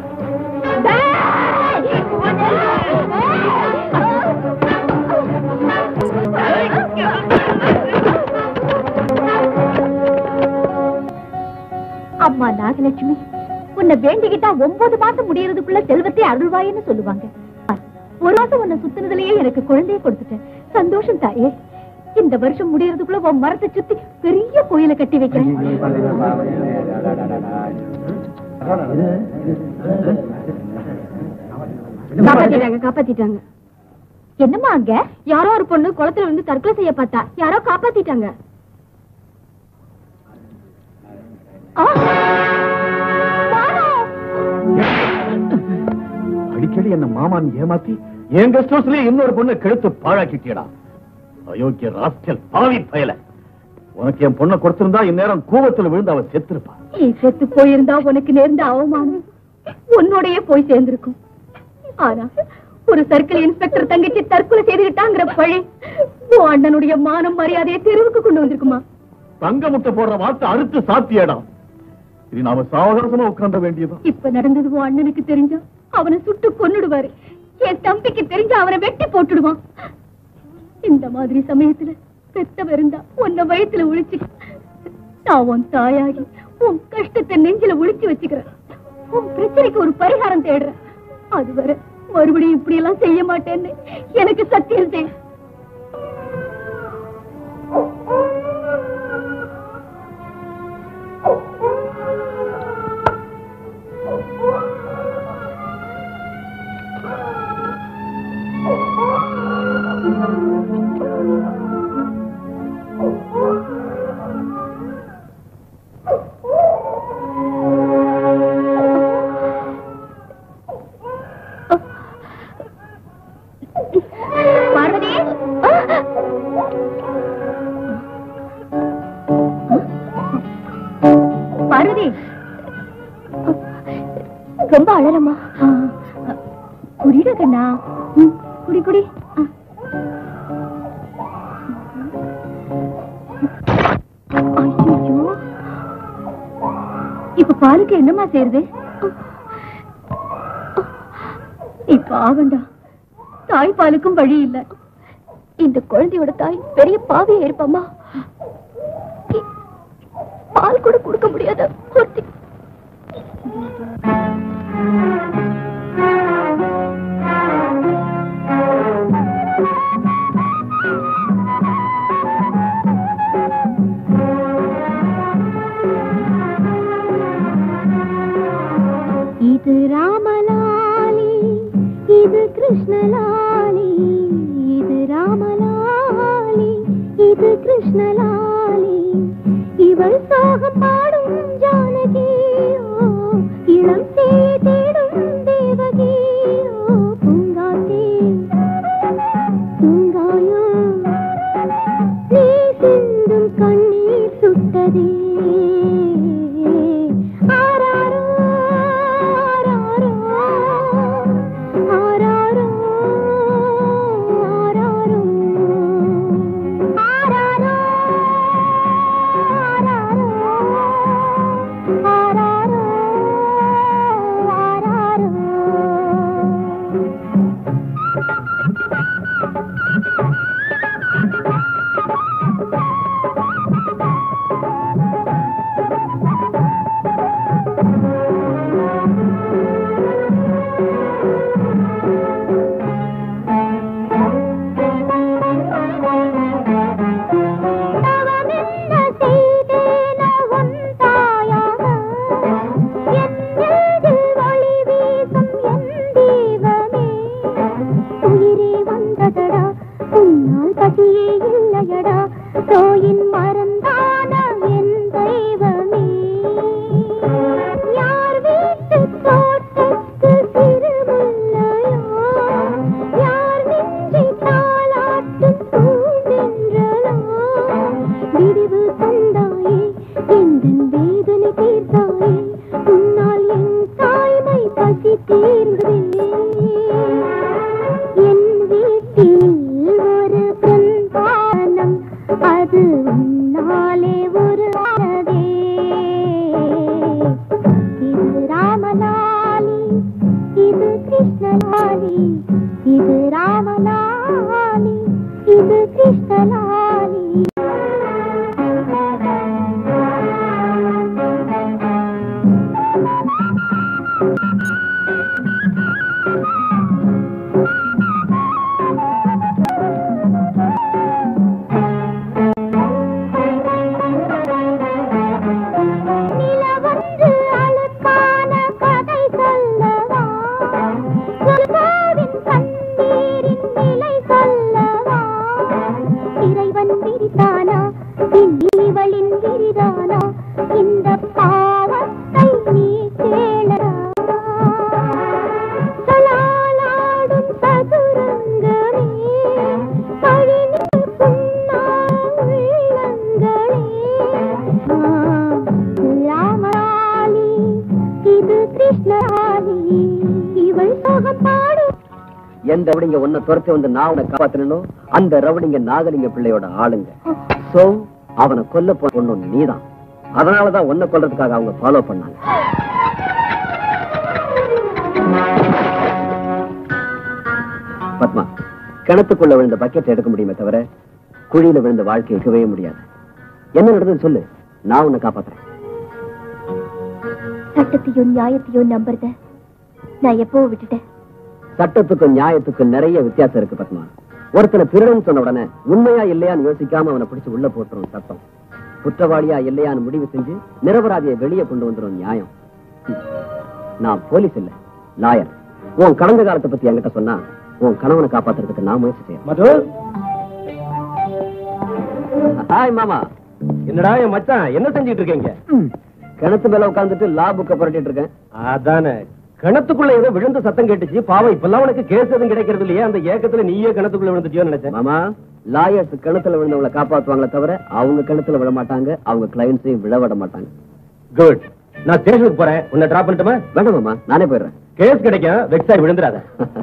அம்மா நாகலட்சுமி உன்னை வேண்டிக்கிட்டா ஒன்பது மாசம் முடியறதுக்குள்ள செல்வத்தை அருள்வாயின்னு சொல்லுவாங்க ஒரு மாசம் உன்னை சுத்தினதுலயே எனக்கு குழந்தைய கொடுத்துட்டேன் சந்தோஷம் தாயே இந்த வருஷம் முடியறதுக்குள்ள உன் மரத்தை சுத்தி பெரிய கோயிலை கட்டி வைக்கிறேன் காப்பாத்திட்டாங்க காப்பாத்திட்டாங்க என்னம்மா அங்க யாரோ ஒரு பொண்ணு குளத்துல வந்து தற்கொலை செய்ய பார்த்தா யாரோ காப்பாத்திட்டாங்க ஆ! வாரா! அடிக்கடி என்ன மாமான் ஏமாத்தி என் கெஸ்ட் ஹவுஸ்லயே இன்னொரு பொண்ணு கெடுத்து பாழாக்கிட்டியடா அயோக்கிய ராஸ்கல் பாவி பயல உனக்கு என் பொண்ணை கொடுத்திருந்தா இந்நேரம் கூவத்துல விழுந்து அவ செத்திருப்பா நீ செத்து போயிருந்தா உனக்கு நேர்ந்த அவமானம் உன்னோடயே போய் சேர்ந்திருக்கும் ஆனா ஒரு சர்க்கிள் இன்ஸ்பெக்டர் தங்கச்சி தற்கொலை செய்துகிட்டாங்கிற பழி உன் அண்ணனுடைய மானம் மரியாதையை தெருவுக்கு கொண்டு வந்திருக்குமா தங்க முட்டை போடுற வார்த்தை அறுத்து சாத்தியடா இது நாம சாவகாசமா உட்கார்ந்த வேண்டியதுதான் இப்ப நடந்தது உன் அண்ணனுக்கு தெரிஞ்சா அவனை சுட்டு கொன்னுடுவாரு என் தம்பிக்கு தெரிஞ்சா அவனை வெட்டி போட்டுடுவான் இந்த மாதிரி சமயத்துல பெத்தவ இருந்தா உன்னை வயித்துல ஒழிச்சு நான் உன் தாயாகி உன் கஷ்டத்தை நெஞ்சில ஒளிச்சு வச்சுக்கிறேன் உன் பிரச்சனைக்கு ஒரு பரிகாரம் தேடுறேன் அதுவரை மறுபடியும் இப்படி எல்லாம் செய்ய மாட்டேன்னு எனக்கு சத்தியம் செய் பார்வதி பார்வதி ரொம்ப அழறமா குடிட கண்ணா ம், குடி குடி ஆ. ஐயையோ. இப்ப பாலுக்கு என்னம்மா செய்யறது இப்ப ஆவண்டா தாய்ப்பாலுக்கும் வழி இல்ல இந்த குழந்தையோட தாய் பெரிய பாவியா இருப்பாமா இ- பால் கூட கொடுக்க முடியாத ஒருத்தி இது ராமலாலி இது கிருஷ்ணலாலி இது ராமலாலி இது கிருஷ்ணலாலி இவள் சோகம் பாடும் ஜானகியோ இளம் தேய் தேடும் தேவகியோ பூங்காத்தே தூங்காயோ நீ சிந்தும் கண்ணீர் சுட்டதே ஆராரோ ஆராரோ ஆராரோ ஆராரோ ஆராரோ ஆராரோ ஆராரோ ஆராரோ தவமென்ன செய்தேனோ உன் தாயாக? என் நெஞ்சில் ஒளி வீசும் என் தெய்வமே. உயிரே வந்ததடா உன்னால் பசியே இல்லையடா தோயின் மறந்தான என் தெய்வமே இறைவன் விரித்தானா இவளின் விரிதானா இந்த பாவத்தை நீ கேளடா சலாலாடும் சதுரங்கமே பழிநிற்கும் உள்ளங்களே ராமராலி இது கிருஷ்ணராலி இவள் சோகம் பாடும் எந்த ரவுடிங்க உன்னை துரத்தி வந்து நான் உன்னை காப்பாத்தனோ அந்த ரவுடிங்க நாகலிங்க பிள்ளையோட ஆளுங்க சோ அவனை கொல்ல பொண்ணு நீதான் அதனாலதான் உன்னை கொல்றதுக்காக அவங்க ஃபாலோ பண்ணாங்க பத்மா கிணத்துக்குள்ள விழுந்த பக்கெட் எடுக்க முடியுமே தவிர குழியில விழுந்த வாழ்க்கை இருக்கவே முடியாது என்ன நடந்ததுன்னு சொல்லு நான் உன்னை காப்பாத்துறேன் சட்டத்தையும் நியாயத்தையும் நம்புறத நான் எப்போ விட்டுட்டேன் சட்டத்துக்கும் நியாயத்துக்கும் நிறைய வித்தியாசம் இருக்கு பத்மா ஒருத்தனை திருடன் சொன்ன உடனே உண்மையா இல்லையான்னு யோசிக்காம அவனை பிடிச்சு உள்ள போட்டுரும் சட்டம் குற்றவாளியா இல்லையான்னு முடிவு செஞ்சு நிரபராதியை வெளியே கொண்டு வந்துரும் நியாயம் ம். நான் போலீஸ் இல்ல லாயர் உன் கடந்த காலத்தை பத்தி என்கிட்ட சொன்னா உன் கணவனை காப்பாத்துறதுக்கு நான் முயற்சி செய்யறேன் மது ஹாய் மாமா என்னடா என் மச்சான் என்ன செஞ்சிட்டு இருக்கீங்க கிணத்து மேல உட்கார்ந்துட்டு லா புக்க புரட்டிட்டு இருக்கேன் அதானே கிணத்துக்குள்ள ஏதோ விழுந்த சத்தம் கேட்டுச்சு பாவம் இப்பெல்லாம் உனக்கு கேஸ் எதுவும் கிடைக்கிறது இல்லையா அந்த ஏக்கத்துல நீயே கிணத்துக்குள்ள விழுந்துட்டியோன்னு நினைச்சேன் மாமா லாயர்ஸ் கிணத்துல விழுந்தவங்களை காப்பாத்துவாங்களே தவிர அவங்க கிணத்துல விழ மாட்டாங்க அவங்க கிளைண்ட்ஸையும் விழ விட மாட்டாங்க குட் நான் ஸ்டேஷனுக்கு போறேன் உன்னை டிராப் பண்ணட்டுமா வேண்டாம் மாமா நானே போயிடுறேன் கேஸ் கிடைக்கும் வெக்ஸாய் விழுந்துடாத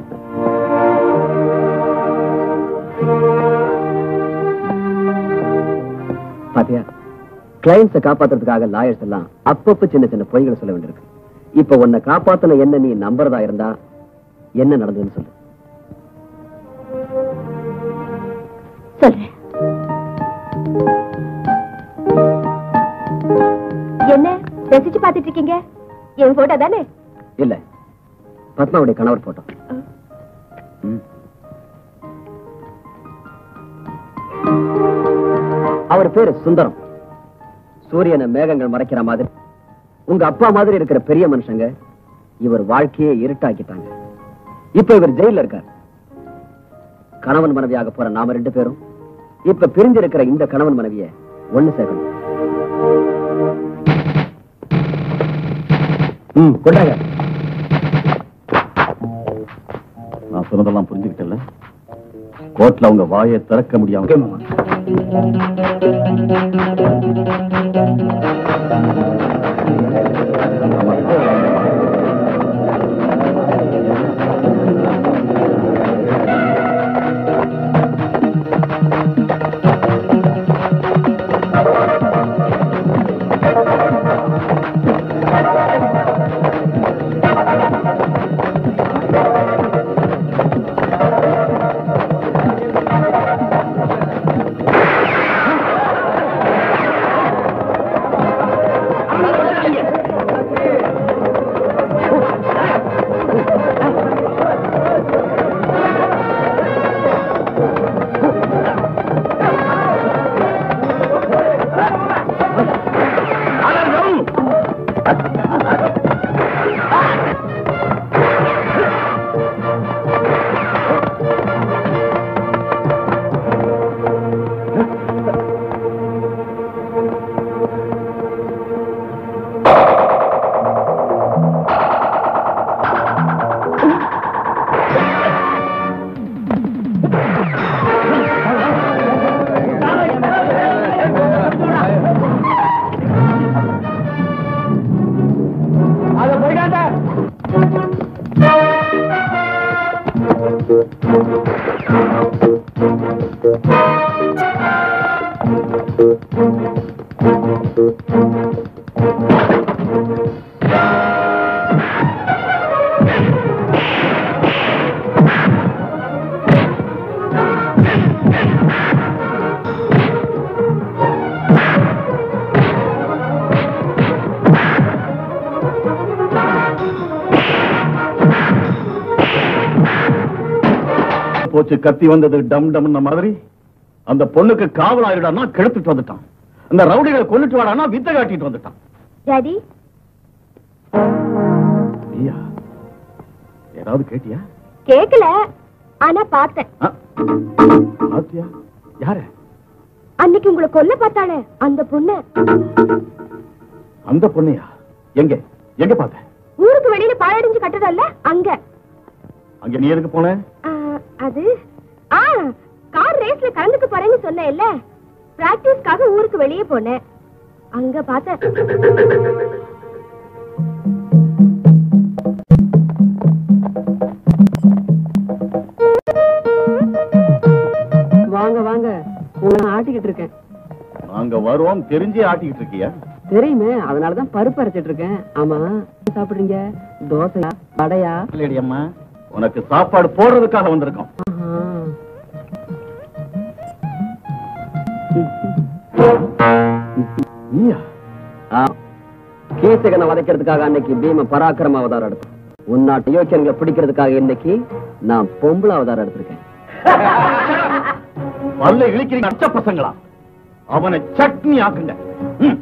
பாத்தியா கிளைண்ட்ஸ காப்பாத்துறதுக்காக லாயர்ஸ் எல்லாம் அப்பப்ப சின்ன சின்ன பொய்களை சொல்ல வேண்டியிருக்கு இப்ப உன்னை காப்பாத்தின என்ன நீ நம்புறதா இருந்தா என்ன நடந்ததுன்னு சொல்லு சொல்றேன் என்ன ரசிச்சு பாத்துட்டு இருக்கீங்க என் போட்டோ தானே இல்ல பத்மாவுடைய கணவர் போட்டோ அவர் பேரு சுந்தரம் சூரியனை மேகங்கள் மறைக்கிற மாதிரி உங்க அப்பா மாதிரி இருக்கிற பெரிய மனுஷங்க இவர் வாழ்க்கையை இருட்டாக்கிட்டாங்க இப்ப இவர் ஜெயில இருக்கார் கணவன் மனைவியாக போற நாம ரெண்டு பேரும் இப்ப பிரிஞ்சிருக்கிற இந்த கணவன் மனைவிய ஒண்ணு சேர்க்கணும் ம் கொண்டாங்க நான் சொன்னதெல்லாம் புரிஞ்சுக்கிட்டல கோர்ட்ல அவங்க வாயை திறக்க முடியாம போச்சு கத்தி வந்தது டம் டம்ன மாதிரி அந்த பொண்ணுக்கு காவல் ஆயிடானா கெடுத்துட்டு வந்துட்டான் அந்த ரவுடிகளை கொல்லிட்டு வாடானா வித்த காட்டிட்டு வந்துட்டான் டாடி நீயா ஏதாவது கேட்டியா கேக்கல ஆனா பார்த்தேன் ஆ? பாத்தியா யார அன்னைக்கு உங்களை கொல்ல பார்த்தாளே அந்த பொண்ணு அந்த பொண்ணையா எங்க எங்க பார்த்த ஊருக்கு வெளியில பாழடைஞ்சு கட்டுறதல்ல அங்க அங்க நீ எதுக்கு போன ஆ, அது ஆ கார் ரேஸ்ல கலந்துக்க போறேன்னு சொன்னேன்ல பிராக்டிஸ்க்காக ஊருக்கு வெளியே போனேன் அங்க பார்த்தேன் வாங்க வாங்க உங்களை ஆட்டிக்கிட்டு இருக்கேன் நாங்க வருவோம் தெரிஞ்சே ஆட்டிக்கிட்டு இருக்கியா தெரியுமே அதனாலதான் பருப்பு அரைச்சிட்டு இருக்கேன் ஆமா என்ன சாப்பிடுறீங்க தோசையா வடையா இல்லடி அம்மா உனக்கு சாப்பாடு போடுறதுக்காக வந்திருக்கோம் ஆஹா. நீயா ஆ. கீசகனை வதைக்கிறதுக்காக அன்னைக்கு பீம பராக்கிரம அவதாரம் எடுத்தேன் உன்னாட்டு யோக்கியங்களை பிடிக்கிறதுக்காக இன்னைக்கு நான் பொம்பளை அவதாரம் எடுத்திருக்கேன் பல்ல இழிக்கிறீங்க அச்ச பசங்களா அவனை சட்னி ஆக்குங்க ம்.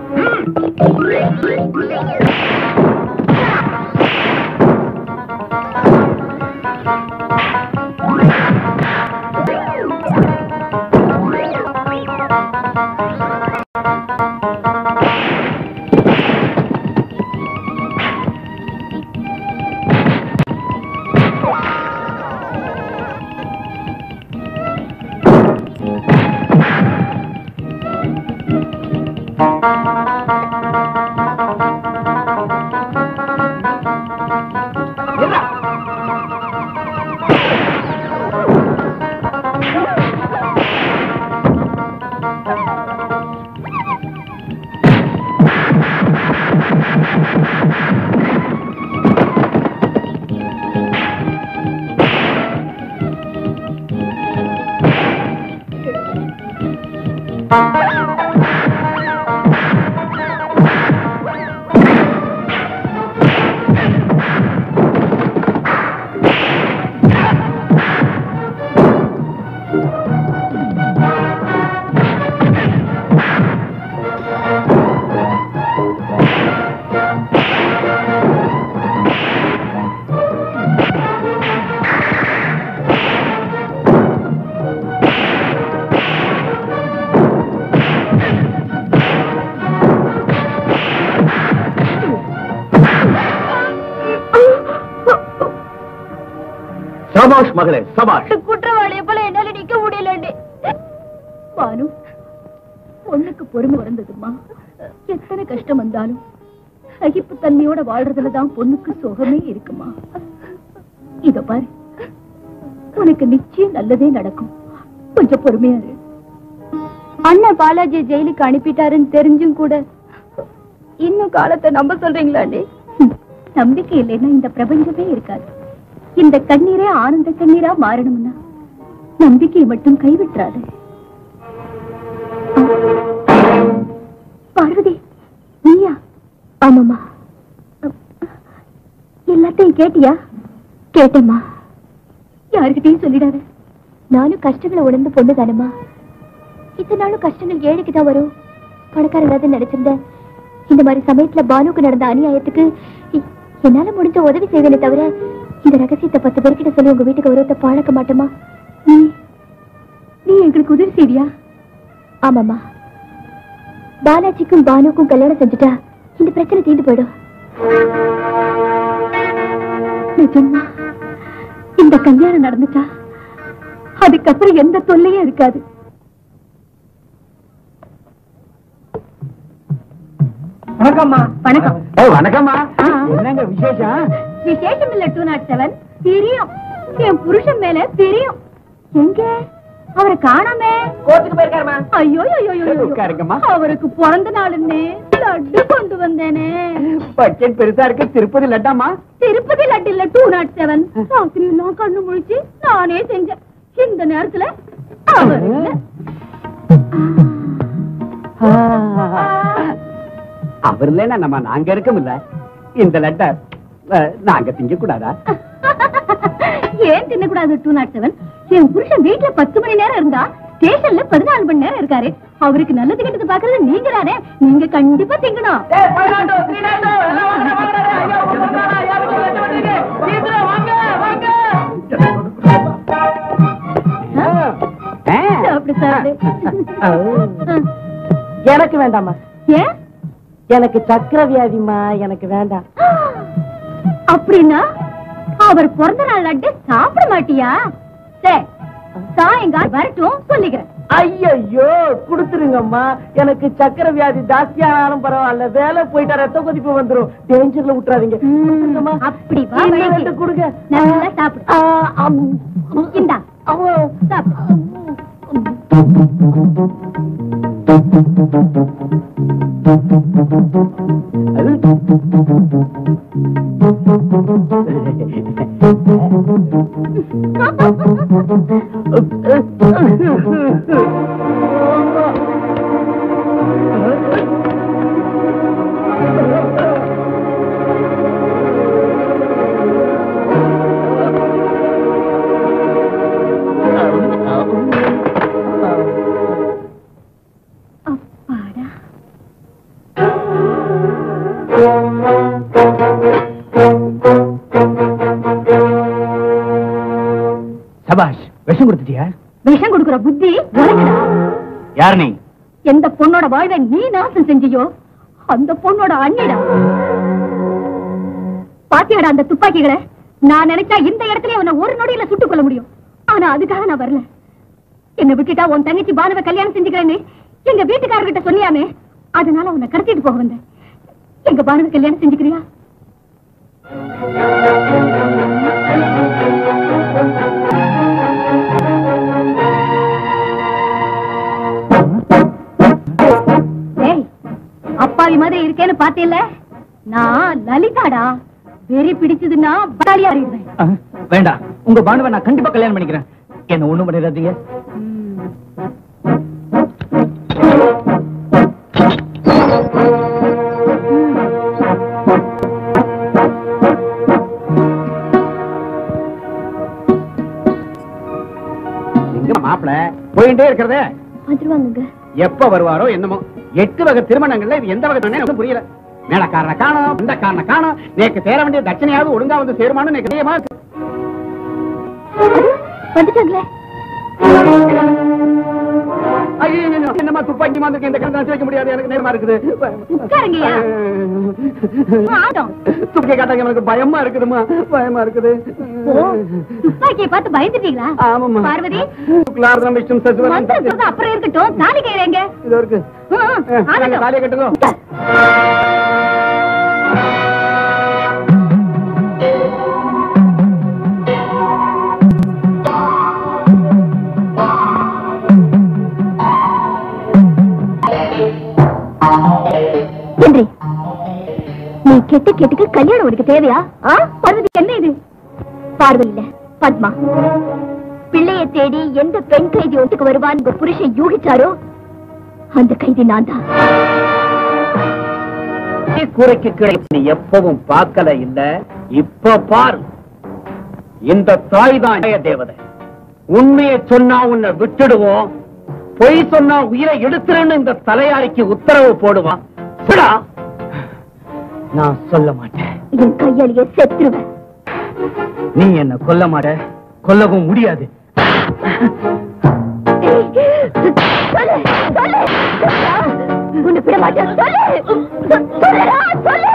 சபாஷ் மகளே சபாஷ் குற்றவாளியை போல என்னால நிக்க முடியலண்டி பானு பொண்ணுக்கு பொறுமை பிறந்ததுமா எத்தனை கஷ்டம் வந்தாலும் சகிப்பு தன்மையோட வாழ்றதுலதான் பொண்ணுக்கு சுகமே இருக்குமா இத பாரு உனக்கு நிச்சயம் நல்லதே நடக்கும் கொஞ்சம் பொறுமையா இரு அண்ணன் பாலாஜி ஜெயிலுக்கு அனுப்பிட்டாருன்னு தெரிஞ்சும் கூட இன்னும் காலத்தை நம்ப சொல்றீங்களாண்டி நம்பிக்கை இல்லைன்னா இந்த பிரபஞ்சமே இருக்காது இந்த கண்ணீரே ஆனந்த கண்ணீரா மாறணும்னா நம்பிக்கையை மட்டும் கைவிட்டுறாது பார்வதி நீயா ஆமாமா எல்லாத்தையும் கேட்டியா கேட்டேம்மா யாருக்கிட்டையும் சொல்லிடாத நானும் கஷ்டங்களை உணர்ந்து பொண்ணு தானம்மா இத்தனை நாளும் கஷ்டங்கள் ஏழைக்கு தான் வரும் பணக்காரன் நினைச்சிருந்தேன் இந்த மாதிரி சமயத்துல பானுக்கு நடந்த அநியாயத்துக்கு எ- என்னால முடிஞ்ச உதவி செய்வேனே தவிர இந்த ரகசியத்தை பத்து பேர்கிட்ட சொல்லி உங்க வீட்டுக்கு வருவத்தை பழக்க மாட்டோமா நீ நீ எங்களுக்கு உதவி செய்வியா ஆமாம்மா பாலாஜிக்கும் பானுக்கும் கல்யாணம் செஞ்சுட்டா இந்த பிரச்சனை தீர்ந்து போயிடும் நிஜமா இந்த கல்யாணம் நடந்துட்டா அதுக்கப்புறம் எந்த தொல்லையும் இருக்காது வணக்கம்மா வணக்கம் ஓ வணக்கம்மா ஆ. என்னங்க விசேஷம் விசேஷம் இல்ல டூ நாட் செவன் தெரியும் என் புருஷன் மேல தெரியும் எங்க அவரை காணாமே கோர்ட்டுக்கு போயிருக்காருமா ஐயோ ஐயோ ஐயோ, ஐயோ உட்காருங்கம்மா. அவருக்கு பிறந்த நாளுன்னு லட்டு கொண்டு வந்தேனே பட்ஜெட் பெருசா இருக்கு திருப்பதி லட்டாமா திருப்பதி லட்டு இல்ல டூ நாட் செவன் ராத்திரி எல்லாம் கண்ணு முழிச்சு நானே செஞ்சேன் இந்த நேரத்துல அவர் இல்ல. அவர் இல்லைன்னா நம்ம நாங்க இருக்கமில்ல இந்த லெட்டர் நாங்க திங்க கூடாதா ஏன் தின்னக்கூடாது டூ நாட் செவன் என் புருஷன் வீட்டுல பத்து மணி நேரம் இருந்தா ஸ்டேஷன்ல பதினாலு மணி நேரம் இருக்காரு அவருக்கு நல்லது கெட்டது பாக்குறது நீங்க தானே நீங்க கண்டிப்பா திங்கணும் ஆ. சாப்பிடு சாப்பிடு எனக்கு வேண்டாம்மா ஏன் எனக்கு சக்கர வியாதிமா எனக்கு வேண்டாம் அப்படின்னா அவர் பிறந்த நாள் லட்டு சாப்பிட மாட்டியா சரி சாயங்காலம் வரட்டும் சொல்லிக்கிறேன் ஐயோ கொடுத்துருங்கம்மா எனக்கு சக்கர வியாதி ஜாஸ்தியானாலும் பரவாயில்ல வேலை போயிட்டா ரத்த கொதிப்பு வந்துரும் டேஞ்சர்ல விட்டுறாதீங்க கொடுத்துருங்கம்மா. அப்படி வா இன்னும் வழிக்கு. ரெண்டு கொடுங்க நல்லா சாப்பிடு ஆ, அம். இந்தா அவ்வளோ. சாப்பிடு அப்பாடா சபாஷ் விஷம் கொடுத்துட்டியா விஷம் கொடுக்கிற புத்தி உனக்குடா யார் நீ எந்த பொண்ணோட வாழ்வை நீ நாசம் செஞ்சியோ அந்த பொண்ணோட அண்ணிடா பாத்தியாடா அந்த துப்பாக்கிகளை நான் நினைச்சா இந்த இடத்துல உன்னை ஒரு நொடியில சுட்டுக் கொள்ள முடியும் ஆனா அதுக்காக நான் வரல என்ன விட்டுட்டா உன் தங்கச்சி பானுவை கல்யாணம் செஞ்சுக்கிறேன்னு எங்க வீட்டுக்காரர்கிட்ட சொல்லியாமே அதனால உன்னை கடத்திட்டு போக வந்தேன் எங்க பானுவை கல்யாணம் செஞ்சுக்கிறியா ஏய் அப்பாவி மாதிரி இருக்கேன்னு பாத்தியல்ல நான் லலிதாடா வெறி பிடிச்சதுன்னா பட்டாளியா அறிவேன் வேண்டாம் உங்க பானுவை நான் கண்டிப்பா கல்யாணம் பண்ணிக்கிறேன் என்ன ஒண்ணும் பண்ணிடாதீங்க எங்க மாப்பிள போயிட்டே இருக்கிறதே வந்துருவாங்க எப்ப வருவாரோ என்னமோ எட்டு வகை திருமணங்கள்ல இது எந்த வகை திருமணம் எனக்கு புரியல மேலக்காரனை காணும் இந்த காரனை காணும் நேக்கு சேர வேண்டிய தட்சணையாவது ஒழுங்கா வந்து சேருமான்னு எனக்கு தெரியமா இருக்கு. வந்துட்டாங்களே ஐயோ, ஐயோ, ஐயோ, என்னம்மா துப்பாக்கி மாதிரி இந்த கணக்கு வைக்க முடியாது எனக்கு நேரமா இருக்குது உட்காருங்கய்யா. ஆட்டம் துப்பாக்கி காட்டாங்க எனக்கு பயமா இருக்குதுமா பயமா இருக்குது ஓ துப்பாக்கியை பார்த்து பயந்துட்டீங்களா ஆமாம்மா. பார்வதி சுக்லார்தம் விஷ்ணு சசிவதனம் மந்திரம் சொல்றது அப்புறம் இருக்கட்டும் தாலி கையிறங்க இதோ இருக்கு நாங்க தாலியை கட்டுங்க நன்றி நீ கெட்ட கெட்டுக்கு கல்யாணம் உனக்கு தேவையா ஆ பார்வதி என்ன இது பார்வதி இல்ல பத்மா பிள்ளைய தேடி எந்த பெண் கைதி ஒட்டுக்கு வருவான் உங்க புருஷன் யூகிச்சாரோ அந்த கைதி நான் தான் கூரைக்கு கீழே நீ எப்பவும் பார்க்கல இல்ல இப்ப பாரு இந்த தாய் தான் தேவதை உண்மையை சொன்னா உன்னை விட்டுடுவோம் பொய் சொன்னா உயிரை எடுத்துறேன்னு இந்த தலையாரிக்கு உத்தரவு போடுவான் விடா. நான் சொல்ல மாட்டேன் என் கையாலேயே செத்துருவேன் நீ என்ன கொல்ல மாட்ட கொல்லவும் முடியாது சொல்லு சொல்லு உன்னை விட மாட்டேன் சொல்லு சொல்லுடா சொல்லு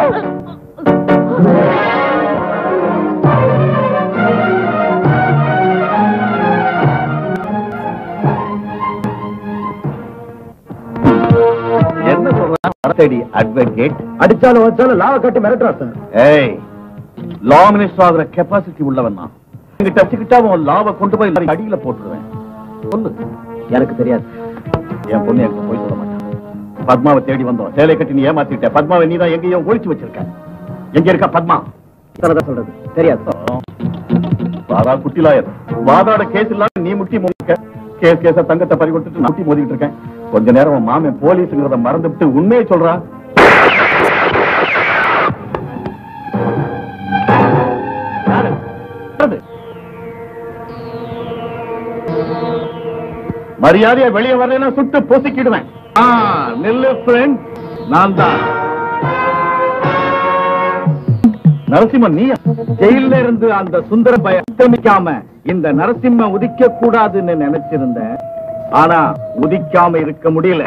என்ன சொல்றான் வரத்தடி அட்வொகேட் அடிச்சாலும் வச்சாலும் லாவ கட்டி மிரட்டுறா சார் ஏய் லா மினிஸ்டர் ஆகிற கெப்பாசிட்டி உள்ளவன் நான் இங்க டச்சுக்கிட்டா உன் லாவை கொண்டு போய் எல்லாரையும் அடியில போட்டுருவேன் சொல்லு எனக்கு தெரியாது என் பொண்ணு எனக்கு போய் சொல்ல மாட்டான் பத்மாவை தேடி வந்தோம் சேலை கட்டி நீ ஏமாத்திட்ட பத்மாவை நீ தான் எங்கேயோ ஒழிச்சு வச்சிருக்க எங்க இருக்கா பத்மா இத்தனைதான் சொல்றது தெரியாது வாதா குட்டிலாயர் வாதாட கேஸ் இல்லாம நீ முட்டி முக்க கேஸ் கேஸ தங்கத்தை பறி கொடுத்துட்டு நான் முட்டி மோதிட்டு இருக்கேன் கொஞ்ச நேரம் உன் மாமன் போலீஸ்ங்கிறத மறந்துவிட்டு உண்மையை சொல்றா யாரு? யாரு? மரியாதையா வெளியே வரலைன்னா சுட்டு பொசுக்கிடுவேன் ஆ, நில்லு ஃப்ரெண்ட் நான் தான் நரசிம்மன் நீ ஜெயில இருந்து அந்த சுந்தர பய அத்தமிக்காம இந்த நரசிம்ம உதிக்க கூடாதுன்னு நினைச்சிருந்த ஆனா உதிக்காம இருக்க முடியல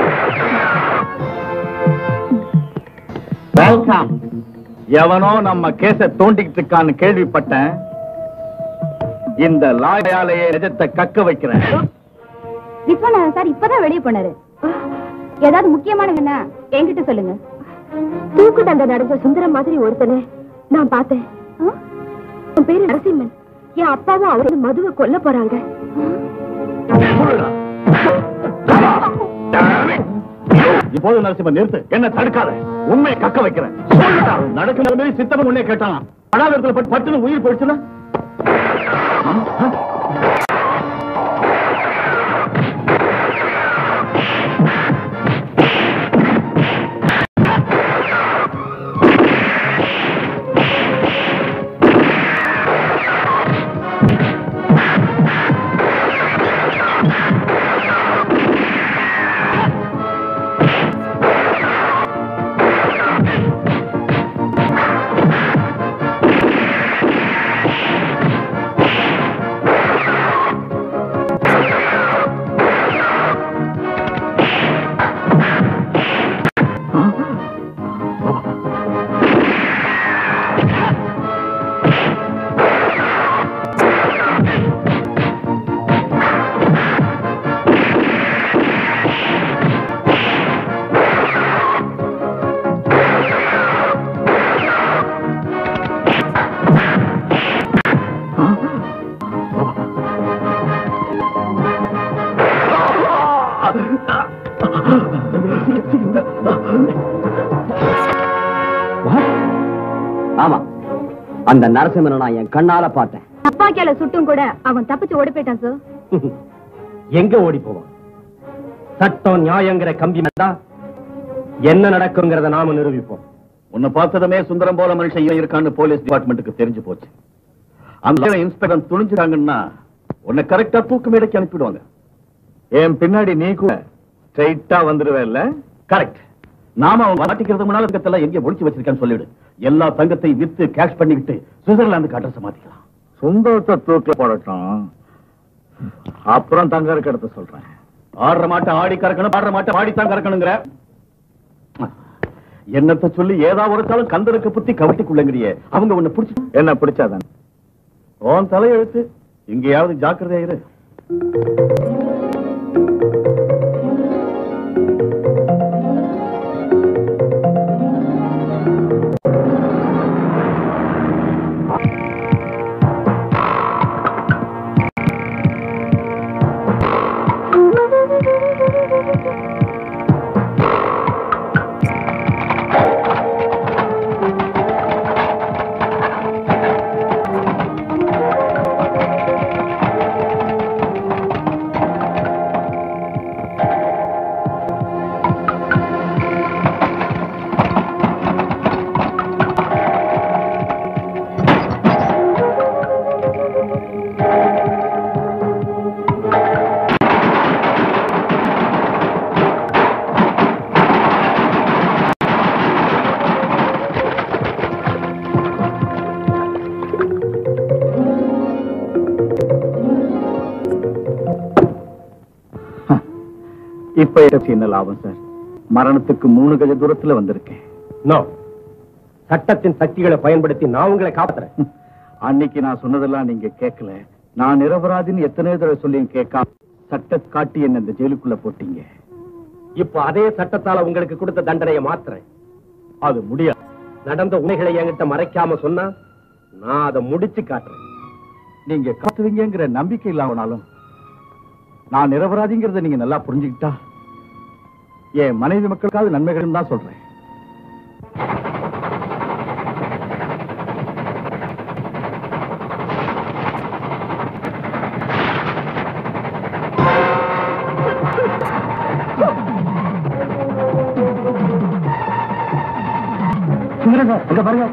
வெல்கம் எவனோ நம்ம கேஸ தோண்டிக்கிட்டு இருக்கான்னு கேள்விப்பட்டேன் இந்த லாயாலேயே நிஜத்தை கக்க வைக்கிறேன் விஸ்வநாதன் சார் இப்பதான் வெளியே போனாரு ஏதாவது முக்கியமான என்ன என்கிட்ட சொல்லுங்க தூக்கு தண்டை நடந்த சுந்தரம் மாதிரி ஒருத்தனை நான் பார்த்தேன் உன் பேரு நரசிம்மன் என் அப்பாவும் அவரு மதுவை கொல்ல போறாங்க இப்போது நரசிம்மன் நிறுத்து என்ன தடுக்காத உண்மையை கக்க வைக்கிறேன் சொல்லுடா. நடக்கிற மாதிரி சித்தவன் உன்னை கேட்டான் அடாவரத்துல பட்டு பட்டுன்னு உயிர் போயிடுச்சுன்னா ஆமா அந்த நரசிம்மனை நான் என் கண்ணால பார்த்தேன் துப்பாக்கியால சுட்டும் கூட அவன் தப்பிச்சு ஓடி போயிட்டான் சார் எங்க ஓடி போவான் சட்டம் நியாயங்கிற கம்பி மேலா என்ன நடக்குங்கிறத நாம நிரூபிப்போம் உன்னை பார்த்ததுமே சுந்தரம் போல மனுஷன் இவன் இருக்கான்னு போலீஸ் டிபார்ட்மெண்ட்டுக்கு தெரிஞ்சு போச்சு அந்த இன்ஸ்பெக்டர் துணிஞ்சுட்டாங்கன்னா உன்னை கரெக்டா தூக்கு மேடைக்கு அனுப்பிடுவாங்க என் பின்னாடி நீ கூட ஸ்ட்ரைட்டா வந்துருவேல்ல கரெக்ட் நாம அவன் மாட்டிக்கிறது முன்னால இருக்கத்தெல்லாம் எங்க ஒழிச்சு வச்சிருக்கான்னு சொல்லிடு எல்லா தங்கத்தையும் வித்து கேஷ் பண்ணிக்கிட்டு சுவிட்சர்லாந்துக்கு அட்ரஸ் மாத்திக்கலாம் சுந்தரத்தை தூக்கில போடட்டும் அப்புறம் தங்க இருக்க இடத்த சொல்றேன் ஆடுற மாட்டை ஆடி கறக்கணும் ஆடுற மாட்டை ஆடித்தான் கறக்கணுங்கிற என்னத்த சொல்லி ஏதாவது ஒரு காலம் கந்தருக்கு புத்தி கவட்டிக்குள்ளங்கிறியே அவங்க உன்னை பிடிச்சு என்ன பிடிச்சாதான் உன் தலையெழுத்து இங்கேயாவது ஜாக்கிரதையா இரு இப்ப எனக்கு என்ன லாபம் சார் மரணத்துக்கு மூணு கஜ தூரத்துல வந்திருக்கேன் நோ சட்டத்தின் சக்திகளை பயன்படுத்தி நான் உங்களை காப்பாத்துறேன் அன்னைக்கு நான் சொன்னதெல்லாம் நீங்க கேட்கல நான் நிரபராதின்னு எத்தனை தடவை சொல்லியும் கேட்காம சட்ட காட்டி என்ன இந்த ஜெயிலுக்குள்ள போட்டீங்க இப்போ அதே சட்டத்தால உங்களுக்கு கொடுத்த தண்டனையை மாத்துறேன் அது முடியாது நடந்த உண்மைகளை என்கிட்ட மறைக்காம சொன்னா நான் அதை முடிச்சு காட்டுறேன் நீங்க காத்துவீங்கிற நம்பிக்கை இல்லாமனாலும் நான் நிரபராதிங்கிறத நீங்க நல்லா புரிஞ்சுக்கிட்டா என் மனைவி மக்களுக்காவது நன்மைகள் தான் சொல்றேன் இங்க பாருங்க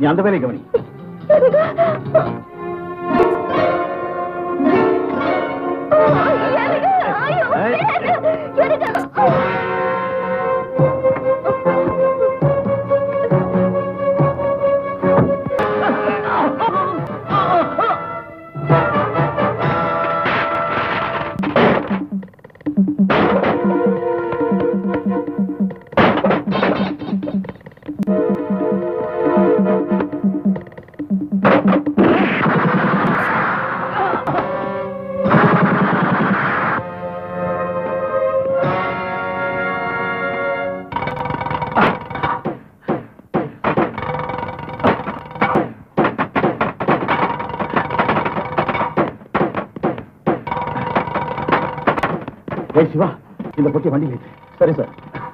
நீ அந்த வேலையை கவனி ஏய் சிவா இந்த பொட்டி வண்டி ஏத்து சரி சார்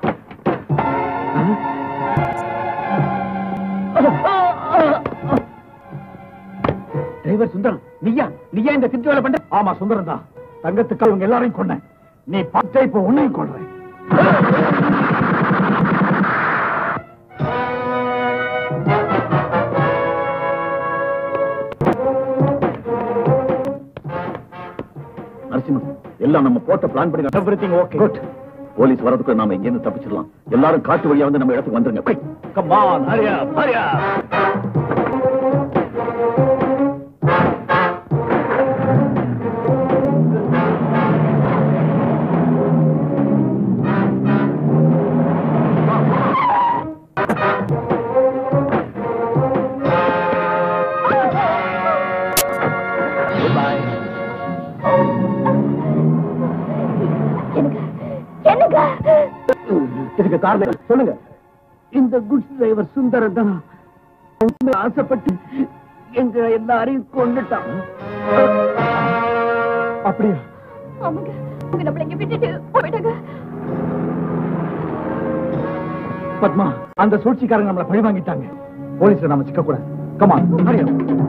டிரைவர் சுந்தரம் நீயா நீயா இந்த திருட்டு வேலை பண்ற ஆமா சுந்தரம் தான் தங்கத்துக்கு அவங்க எல்லாரையும் கொன்னேன் நீ பார்த்தா இப்ப உன்னையும் கொள்றேன் நரசிம்மன் எல்லாம் நம்ம போட்ட பிளான் பண்ணி எவ்ரிதிங் ஓகே குட் போலீஸ் வரதுக்கு நாம இங்க இருந்து தப்பிச்சிடலாம் எல்லாரும் காட்டு வழியா வந்து நம்ம இடத்துக்கு வந்துருங்க கம் ஆன் ஹரியா ஹரியா என்னங்க இதுக்கு காரணம் சொல்லுங்க இந்த குட்ஸ் டிரைவர் சுந்தரம் தான் உண்மை ஆசைப்பட்டு எங்க எல்லாரையும் கொண்டுட்டான் அப்படியா ஆமாங்க அவங்க நம்மள இங்க விட்டுட்டு போயிட்டாங்க பத்மா அந்த சூழ்ச்சிக்காரங்க நம்மள பழி வாங்கிட்டாங்க போலீஸ்ல நாம சிக்க கூடாது கமான் ஹரியா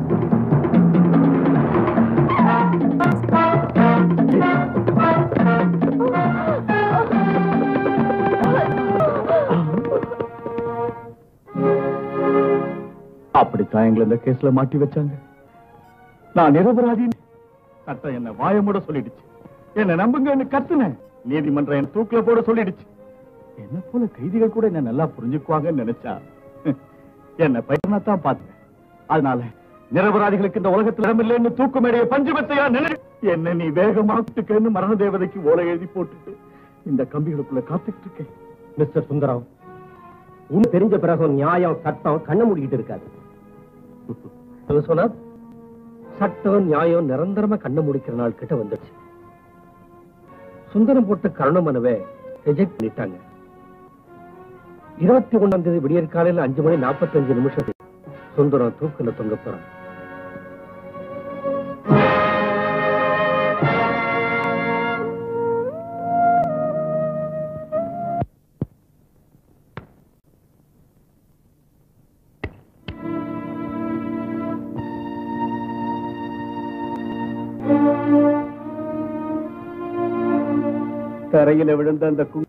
அப்படித்தான் எங்களை இந்த கேஸ்ல மாட்டி வச்சாங்க நான் நிரபராதி சட்டம் என்ன வாயமூட சொல்லிடுச்சு என்ன நம்புங்கன்னு கத்துனேன் நீதிமன்றம் என்ன தூக்குல போட சொல்லிடுச்சு என்ன போல கைதிகள் கூட என்ன நல்லா புரிஞ்சுக்குவாங்கன்னு நினைச்சா என்ன பையனா தான் பார்த்தேன் அதனால நிரபராதிகளுக்கு இந்த உலகத்துல இடமில்லைன்னு தூக்கு மேடைய பஞ்சமத்தையா நினை என்ன நீ வேகமா கூட்டுக்கன்னு மரண தேவதைக்கு ஓலை எழுதி போட்டுட்டு இந்த கம்பிகளுக்குள்ள காத்துக்கிட்டு இருக்கேன் மிஸ்டர் சுந்தரம் உன் தெரிஞ்ச பிறகு நியாயம் சட்டம் கண்ண மூடிக்கிட்டு இருக்காது சொன்னா சட்டம் நியாயம் நிரந்தரமா கண்ண முடிக்கிற நாள் கிட்ட வந்துடுச்சு சுந்தரம் போட்ட கருண மனுவை ரிஜெக்ட் பண்ணிட்டாங்க இருபத்தி ஒண்ணாம் தேதி விடியற் காலையில அஞ்சு மணி நாற்பத்தஞ்சு நிமிஷத்துக்கு சுந்தரம் தூக்குல தொங்க போறான் தரையில விழுந்த அந்த கு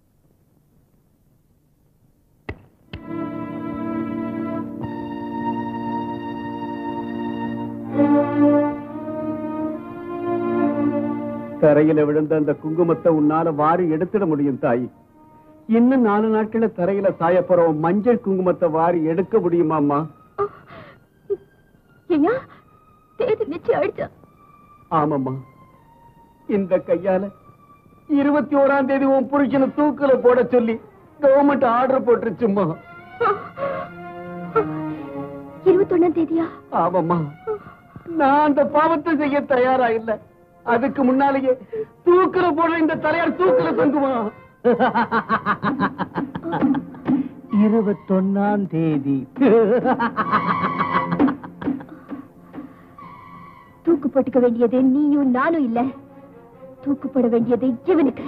தரையில விழுந்த அந்த குங்குமத்தை உன்னால வாரி எடுத்துட முடியும் தாய் இன்னும் நாலு நாட்கள தரையில சாயப்போறோம் மஞ்சள் குங்குமத்தை வாரி எடுக்க முடியுமாம்மா ஐயா தேதி நிச்சயம் ஆயிடுச்சா ஆமாம்மா இந்த கையால இருபத்தி ஓராம் தேதி உன் புருஷனை தூக்குல போட சொல்லி கவர்மெண்ட் ஆர்டர் போட்டுருச்சும்மா இருபத்தொன்னாம் தேதியா ஆமாம்மா நான் அந்த பாவத்தை செய்ய தயாரா இல்ல அதுக்கு முன்னாலேயே தூக்குல போடுற இந்த தலையார் தூக்குல தொங்குமா இருபத்தொன்னாம் தேதி தூக்கு போட்டுக்க வேண்டியது நீயும் நானும் இல்ல தூக்கு போட வேண்டியது இவனுக்கு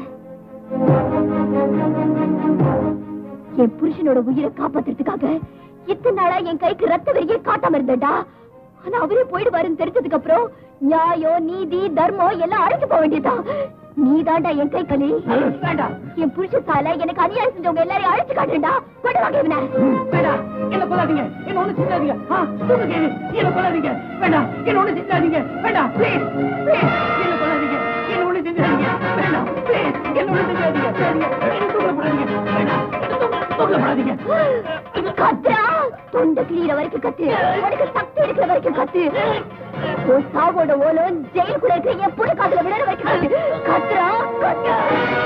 என் புருஷனோட உயிரை காப்பாத்துறதுக்காக இத்தனை நாளா என் கைக்கு ரத்த வெறியே காட்டாம இருந்தேன்டா ஆனா அவரே போயிடுவாருன்னு தெரிஞ்சதுக்கு அப்புறம் நியாயம் நீதி தர்மம் எல்லாம் அழைக்க போக வேண்டியதா நீதாண்டா என் கை களி வேண்டாம் என் புருஷ சால எனக்கு அநியாயம் செஞ்சவங்க எல்லாரையும் அழைச்சு காட்டுறா கொண்டு வாங்க இவனை வேண்டாம் என்ன கொல்லாதீங்க என்ன ஒண்ணு செஞ்சாதீங்க ஆ, தூக்கு கேளு. என்ன கொல்லாதீங்க வேண்டாம் என்ன ஒண்ணு செஞ்சாதீங்க வேண்டாம் ப்ளீஸ் ப்ளீஸ் என்ன கொல்லாதீங்க என்ன ஒண்ணு செஞ்சாதீங்க வேண்டாம் ப்ளீஸ் என்ன ஒண்ணு செஞ்சாதீங்க சரிங்க என்ன தூக்கல போடாதீங்க வேண்டாம் என்ன தூக்க- தூக்கல போடாதீங்க கத்துறா தொண்டை கிளியிற வரைக்கும் கத்து உனக்கு சக்தி இருக்கிற வரைக்கும் கத்து உன் சாவோட ஓலம் ஜெயிலுக்குள்ள இருக்க என் புடி காதுல விழுற வரைக்கும் கத்து கத்துறா கத்து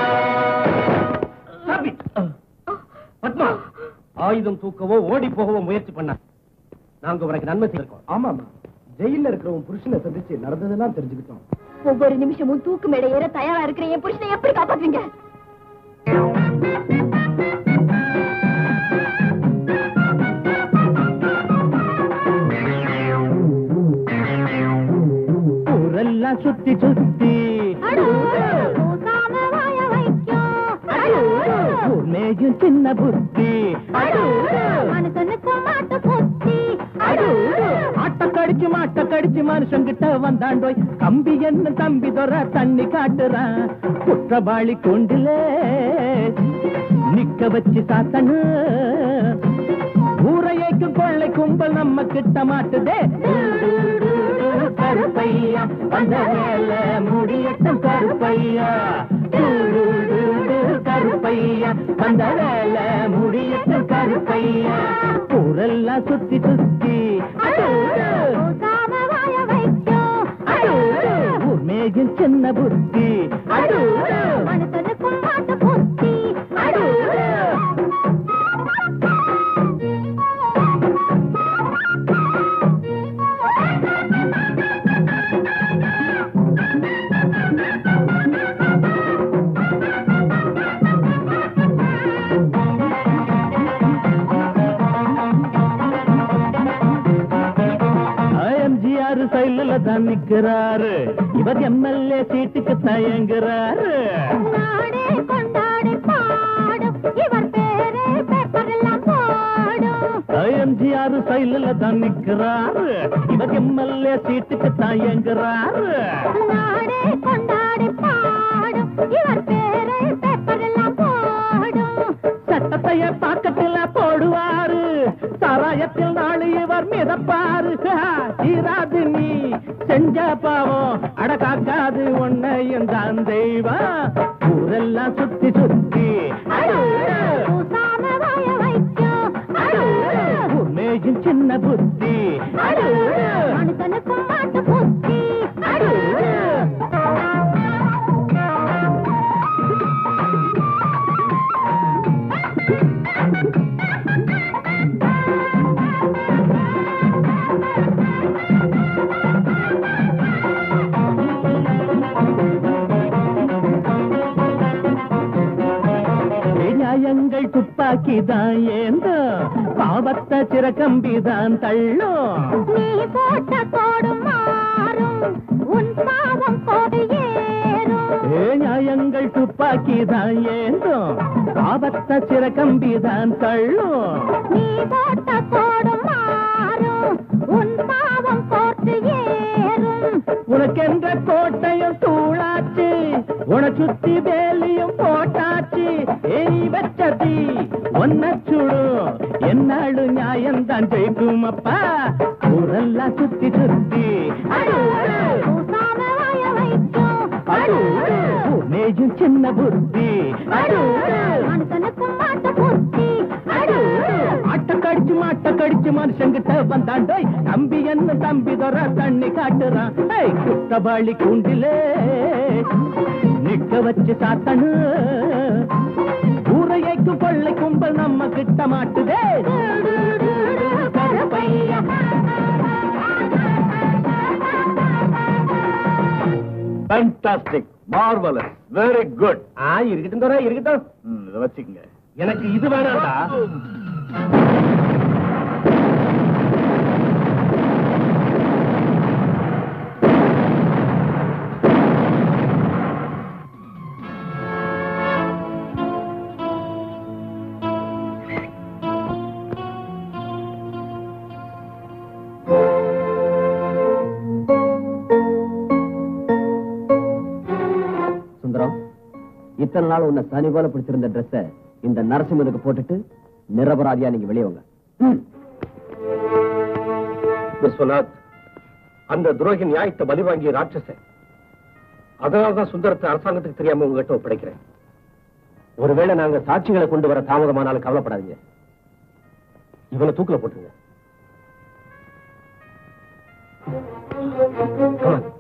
சாமி! பத்மா ஆயுதம் தூக்கவோ ஓடி போகவோ முயற்சி பண்ண நாங்க உனக்கு நன்மை செய்திருக்கோம் ஆமாமா ஜெயில இருக்கிறவன் புருஷனை சந்திச்சு நடந்ததெல்லாம் தெரிஞ்சுக்கிட்டோம் ஒவ்வொரு நிமிஷமும் தூக்கு மேடை ஏற தயாரா இருக்கிற என் புருஷனை எப்படி காப்பாத்துவீங்க ஊரெல்லாம் சுத்தி சுத்தி ஊர் மேயும் சின்ன புத்தி ஆட்ட கடிச்சு மாட்ட கடிச்சு மனுஷங்கிட்ட வந்தாண்டோய் கம்பி என்ன தம்பி தொற தண்ணி காட்டுறான் குற்றவாளி கொண்டிலே நிக்க வச்சு சாத்தனு ஊரையைக்கும் கொள்ளை கும்பல் நம்ம கிட்ட மாட்டுதே கருப்பையா வந்த மேல முடியட்டும் கருப்பையா கருப்பையா வந்த வேல முடியட்டும் கருப்பையா ஊரெல்லாம் சுத்தி சுத்தி ஊர் மேயும் சின்ன புத்தி எம்ஜிஆர் சைடுல தான் நிக்கிறாரு இவர் எம்எல்ஏ சீட்டுக்கு தயங்குறாரு எம்ஜிஆர் சைடுல தான் நிக்கிறாரு இவர் எம்எல்ஏ சீட்டுக்கு தயங்குறாரு சட்டத்தைய பாக்கத்துல போடுவாரு சாராயத்தில் நாளு இவர் மிதப்பாரு தீராது நீ செஞ்ச பாவம் அட காக்காது உன்னையும் தான் தெய்வம் ஊரெல்லாம் சுத்தி சுத்தி உண்மையும் சின்ன புத்தி நியாயங்கள் துப்பாக்கி தான் ஏந்தோ பாவத்த சிறகம்பி தான் தள்ளும் நீ போட்ட கோடு மாறும் உன் பாவம் கோடு ஏறும் ஏ நியாயங்கள் துப்பாக்கி தான் ஏந்தோ பாவத்த சிறகம்பி தான் தள்ளும் நீ போட்ட கோடு மாறும் உன் பாவம் கோர்த்து ஏறும் உனக்கென்ற கோட்டையும் தூளாச்சு உன சுத்தி வேலியும் போட்டாச்சு ஏய் வச்சதி ஒன்ன சுடும் என்னாடு நியாயம்தான் ஜெயிக்கும் அப்பா ஊரெல்லாம் சுத்தி சுத்தி பூசாம வாய வைக்கும் மேயும் சின்ன புத்தி மனுஷனுக்கும் மாட்ட புத்தி ஆட்ட கடிச்சு மாட்ட கடிச்சு மனுஷங்கிட்ட வந்தாண்டோய் தம்பி என்ன தம்பி தொற தண்ணி காட்டுறான் ஏய், குற்றவாளி கூண்டிலே நிக்க வச்சு சாத்தனு ஊரையைக்கு கொள்ளை கும்பல் நம்ம கிட்ட மாட்டுதே Karuppaiya fantastic marvellous very good ஆ இருக்கட்டும் தோற இருக்கட்டும் இதை வச்சுக்கங்க எனக்கு இது வேணாம்டா சுந்தரம் இத்தனை நாள் உன்னை சனி போல பிடிச்சிருந்த ட்ரெஸ்ஸ இந்த நரசிம்மனுக்கு போட்டுட்டு நிரபராதியா நீங்க வெளியே வாங்க ம். விஸ்வநாத் அந்த துரோகி நியாயத்தை பலி வாங்கிய ராட்சசன் அதனாலதான் சுந்தரத்தை அரசாங்கத்துக்கு தெரியாம உங்ககிட்ட ஒப்படைக்கிறேன் ஒருவேளை நாங்க சாட்சிகளை கொண்டு வர தாமதமானாலும் கவலைப்படாதீங்க இவனை தூக்குல போட்டுருங்க Come on.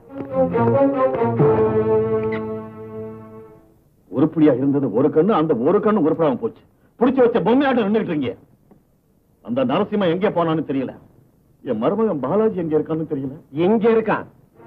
உருப்படியா இருந்தது ஒரு கண்ணு அந்த ஒரு கண்ணு உருப்படாம போச்சு புடிச்சு வச்ச பொம்மையாட்டம் நின்றுட்டு இருக்கீங்க அந்த நரசிம்ம எங்க போனான்னு தெரியல என் மருமகன் பாலாஜி எங்க இருக்கான்னு தெரியல எங்க இருக்கான்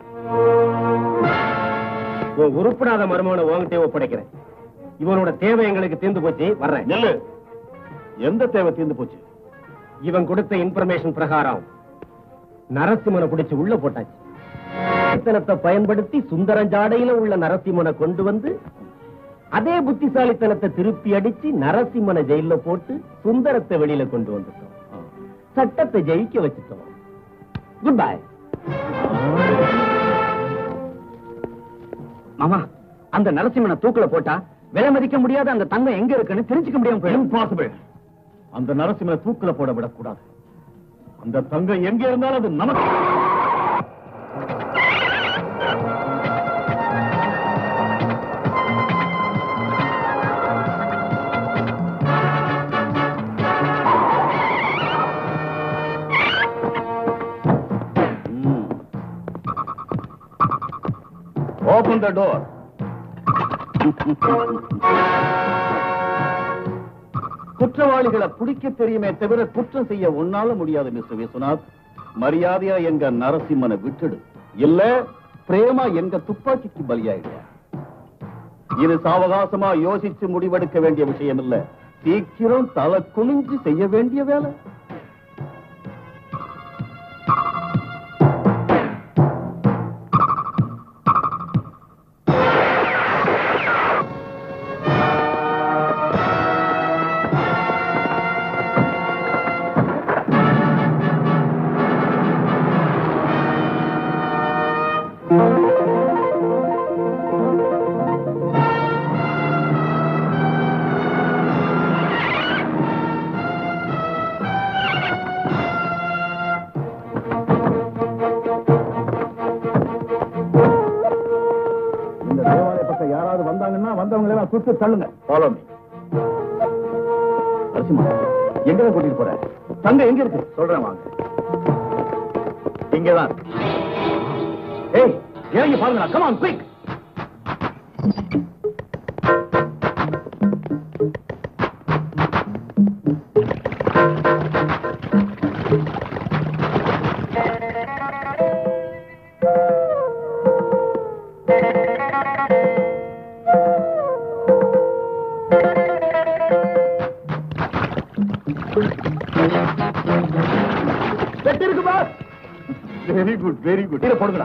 உன் உருப்படாத மருமகனை உங்ககிட்டயே ஒப்படைக்கிறேன் இவனோட தேவை எங்களுக்கு தீர்ந்து போச்சு வர்றேன் நெல்லு எந்த தேவை தீர்ந்து போச்சு இவன் கொடுத்த இன்ஃபர்மேஷன் பிரகாரம் நரசிம்மனை பிடிச்சு உள்ள போட்டாச்சு புத்திசாலித்தனத்தை பயன்படுத்தி சுந்தரஞ்சாடையில உள்ள நரசிம்மனை கொண்டு வந்து அதே புத்திசாலித்தனத்தை திருப்பி அடிச்சு நரசிம்மனை ஜெயில போட்டு சுந்தரத்தை வெளியில கொண்டு வந்துட்டோம் சட்டத்தை ஜெயிக்க வச்சுட்டோம் குட் பை மாமா அந்த நரசிம்மனை தூக்குல போட்டா விலை மதிக்க முடியாத அந்த தங்கம் எங்க இருக்குன்னு தெரிஞ்சுக்க முடியாம போயிடும் இம்பாசிபிள் அந்த நரசிம்மனை தூக்குல போட விடக்கூடாது அந்த தங்கம் எங்க இருந்தாலும் அது நமக்கு ஓபன் த டோர் குற்றவாளிகளை பிடிக்க தெரியுமே தவிர குற்றம் செய்ய உன்னால முடியாது மிஸ்டர் விஸ்வநாத் மரியாதையா எங்க நரசிம்மனை விட்டுடு இல்ல பிரேமா எங்க துப்பாக்கிக்கு பலியாயிடுவா இது சாவகாசமா யோசிச்சு முடிவெடுக்க வேண்டிய விஷயம் இல்ல சீக்கிரம் தலை குனிஞ்சு செய்ய வேண்டிய வேலை இந்த தேவாலய பக்கம் யாராவது வந்தாங்கன்னா வந்தவங்க எல்லாம் சுட்டு தள்ளுங்க ஃபாலோ மீ நரசிம்மா எங்க கூட்டிட்டு போற தங்க எங்க இருக்கு சொல்றேன் வாங்க இங்கதான் ஏய் இறங்கி பாருங்க கமான் குயிக் வெட்டி இருக்கு boss very good very good இதை போடுங்கடா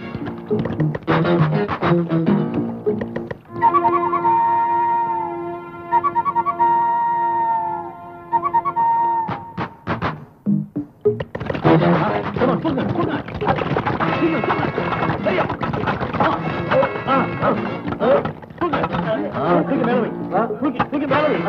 Come on, போடுங்க, போடுங்க. சீக்கிரம், சீக்கிரம். சரியா? ஆ, ஆ, ஆ, ஆ, தூக்கு. ஆ, தூக்கி மேல வை. ஆ, தூக்கி, தூக்கி மேல வை.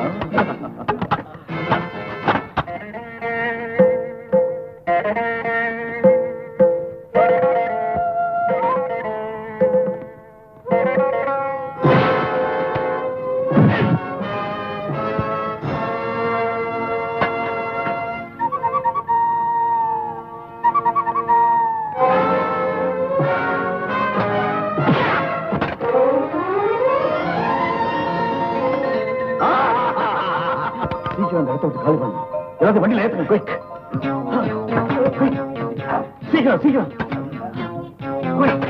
சீக்கிரம் அந்த இடத்த விட்டு காலி பண்ணு ஏதாவது வண்டியில ஏத்துங்க குயிக் சீக்கிரம் சீக்கிரம் குயிக்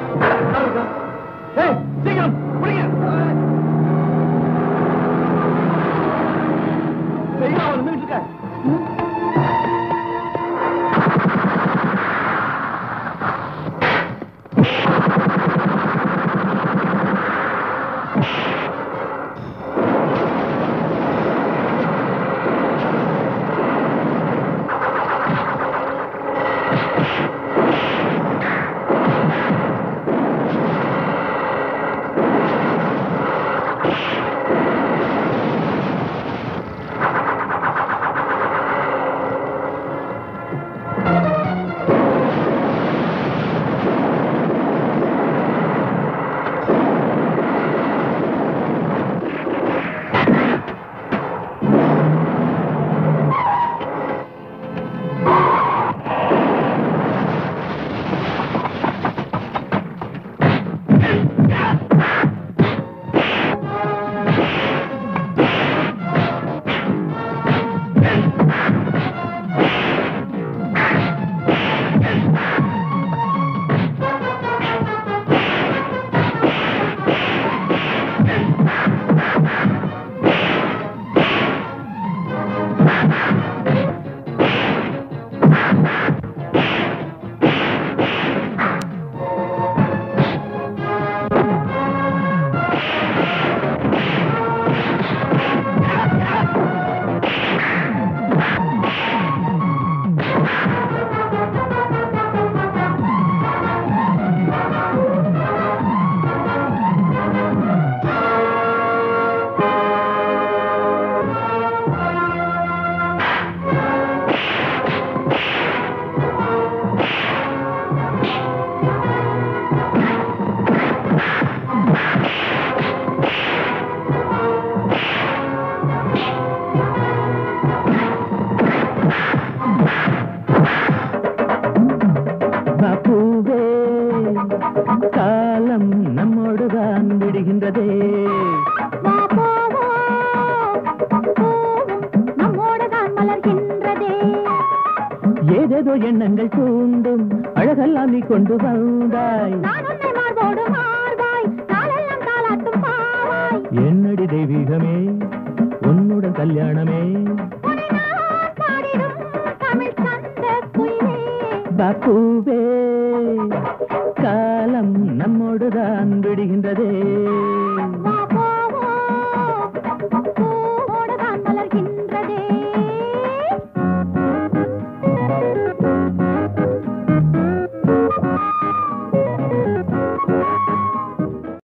ஏய் சீக்கிரம் பிடிங்க சீக்கிரம் அவன் நின்னுட்டு இருக்க விடுகின்றதே வா போவோம் போவோம் நம்மோடுதான் மலர்கின்றதே ஏதேதோ எண்ணங்கள் தூண்டும் அழகெல்லாம் நீ கொண்டு வந்தாய் நான் உன்னை மார்போடு மார்பாய் நாளெல்லாம் தாலாட்டும் பாவாய் என்னடி தெய்வீகமே உன்னுடன் கல்யாணமே உன்னை நான் பாடிடும் தமிழ் தந்த குயிலே பாப்பூவே காலம் நம்மோடுதான் விடுகின்றதே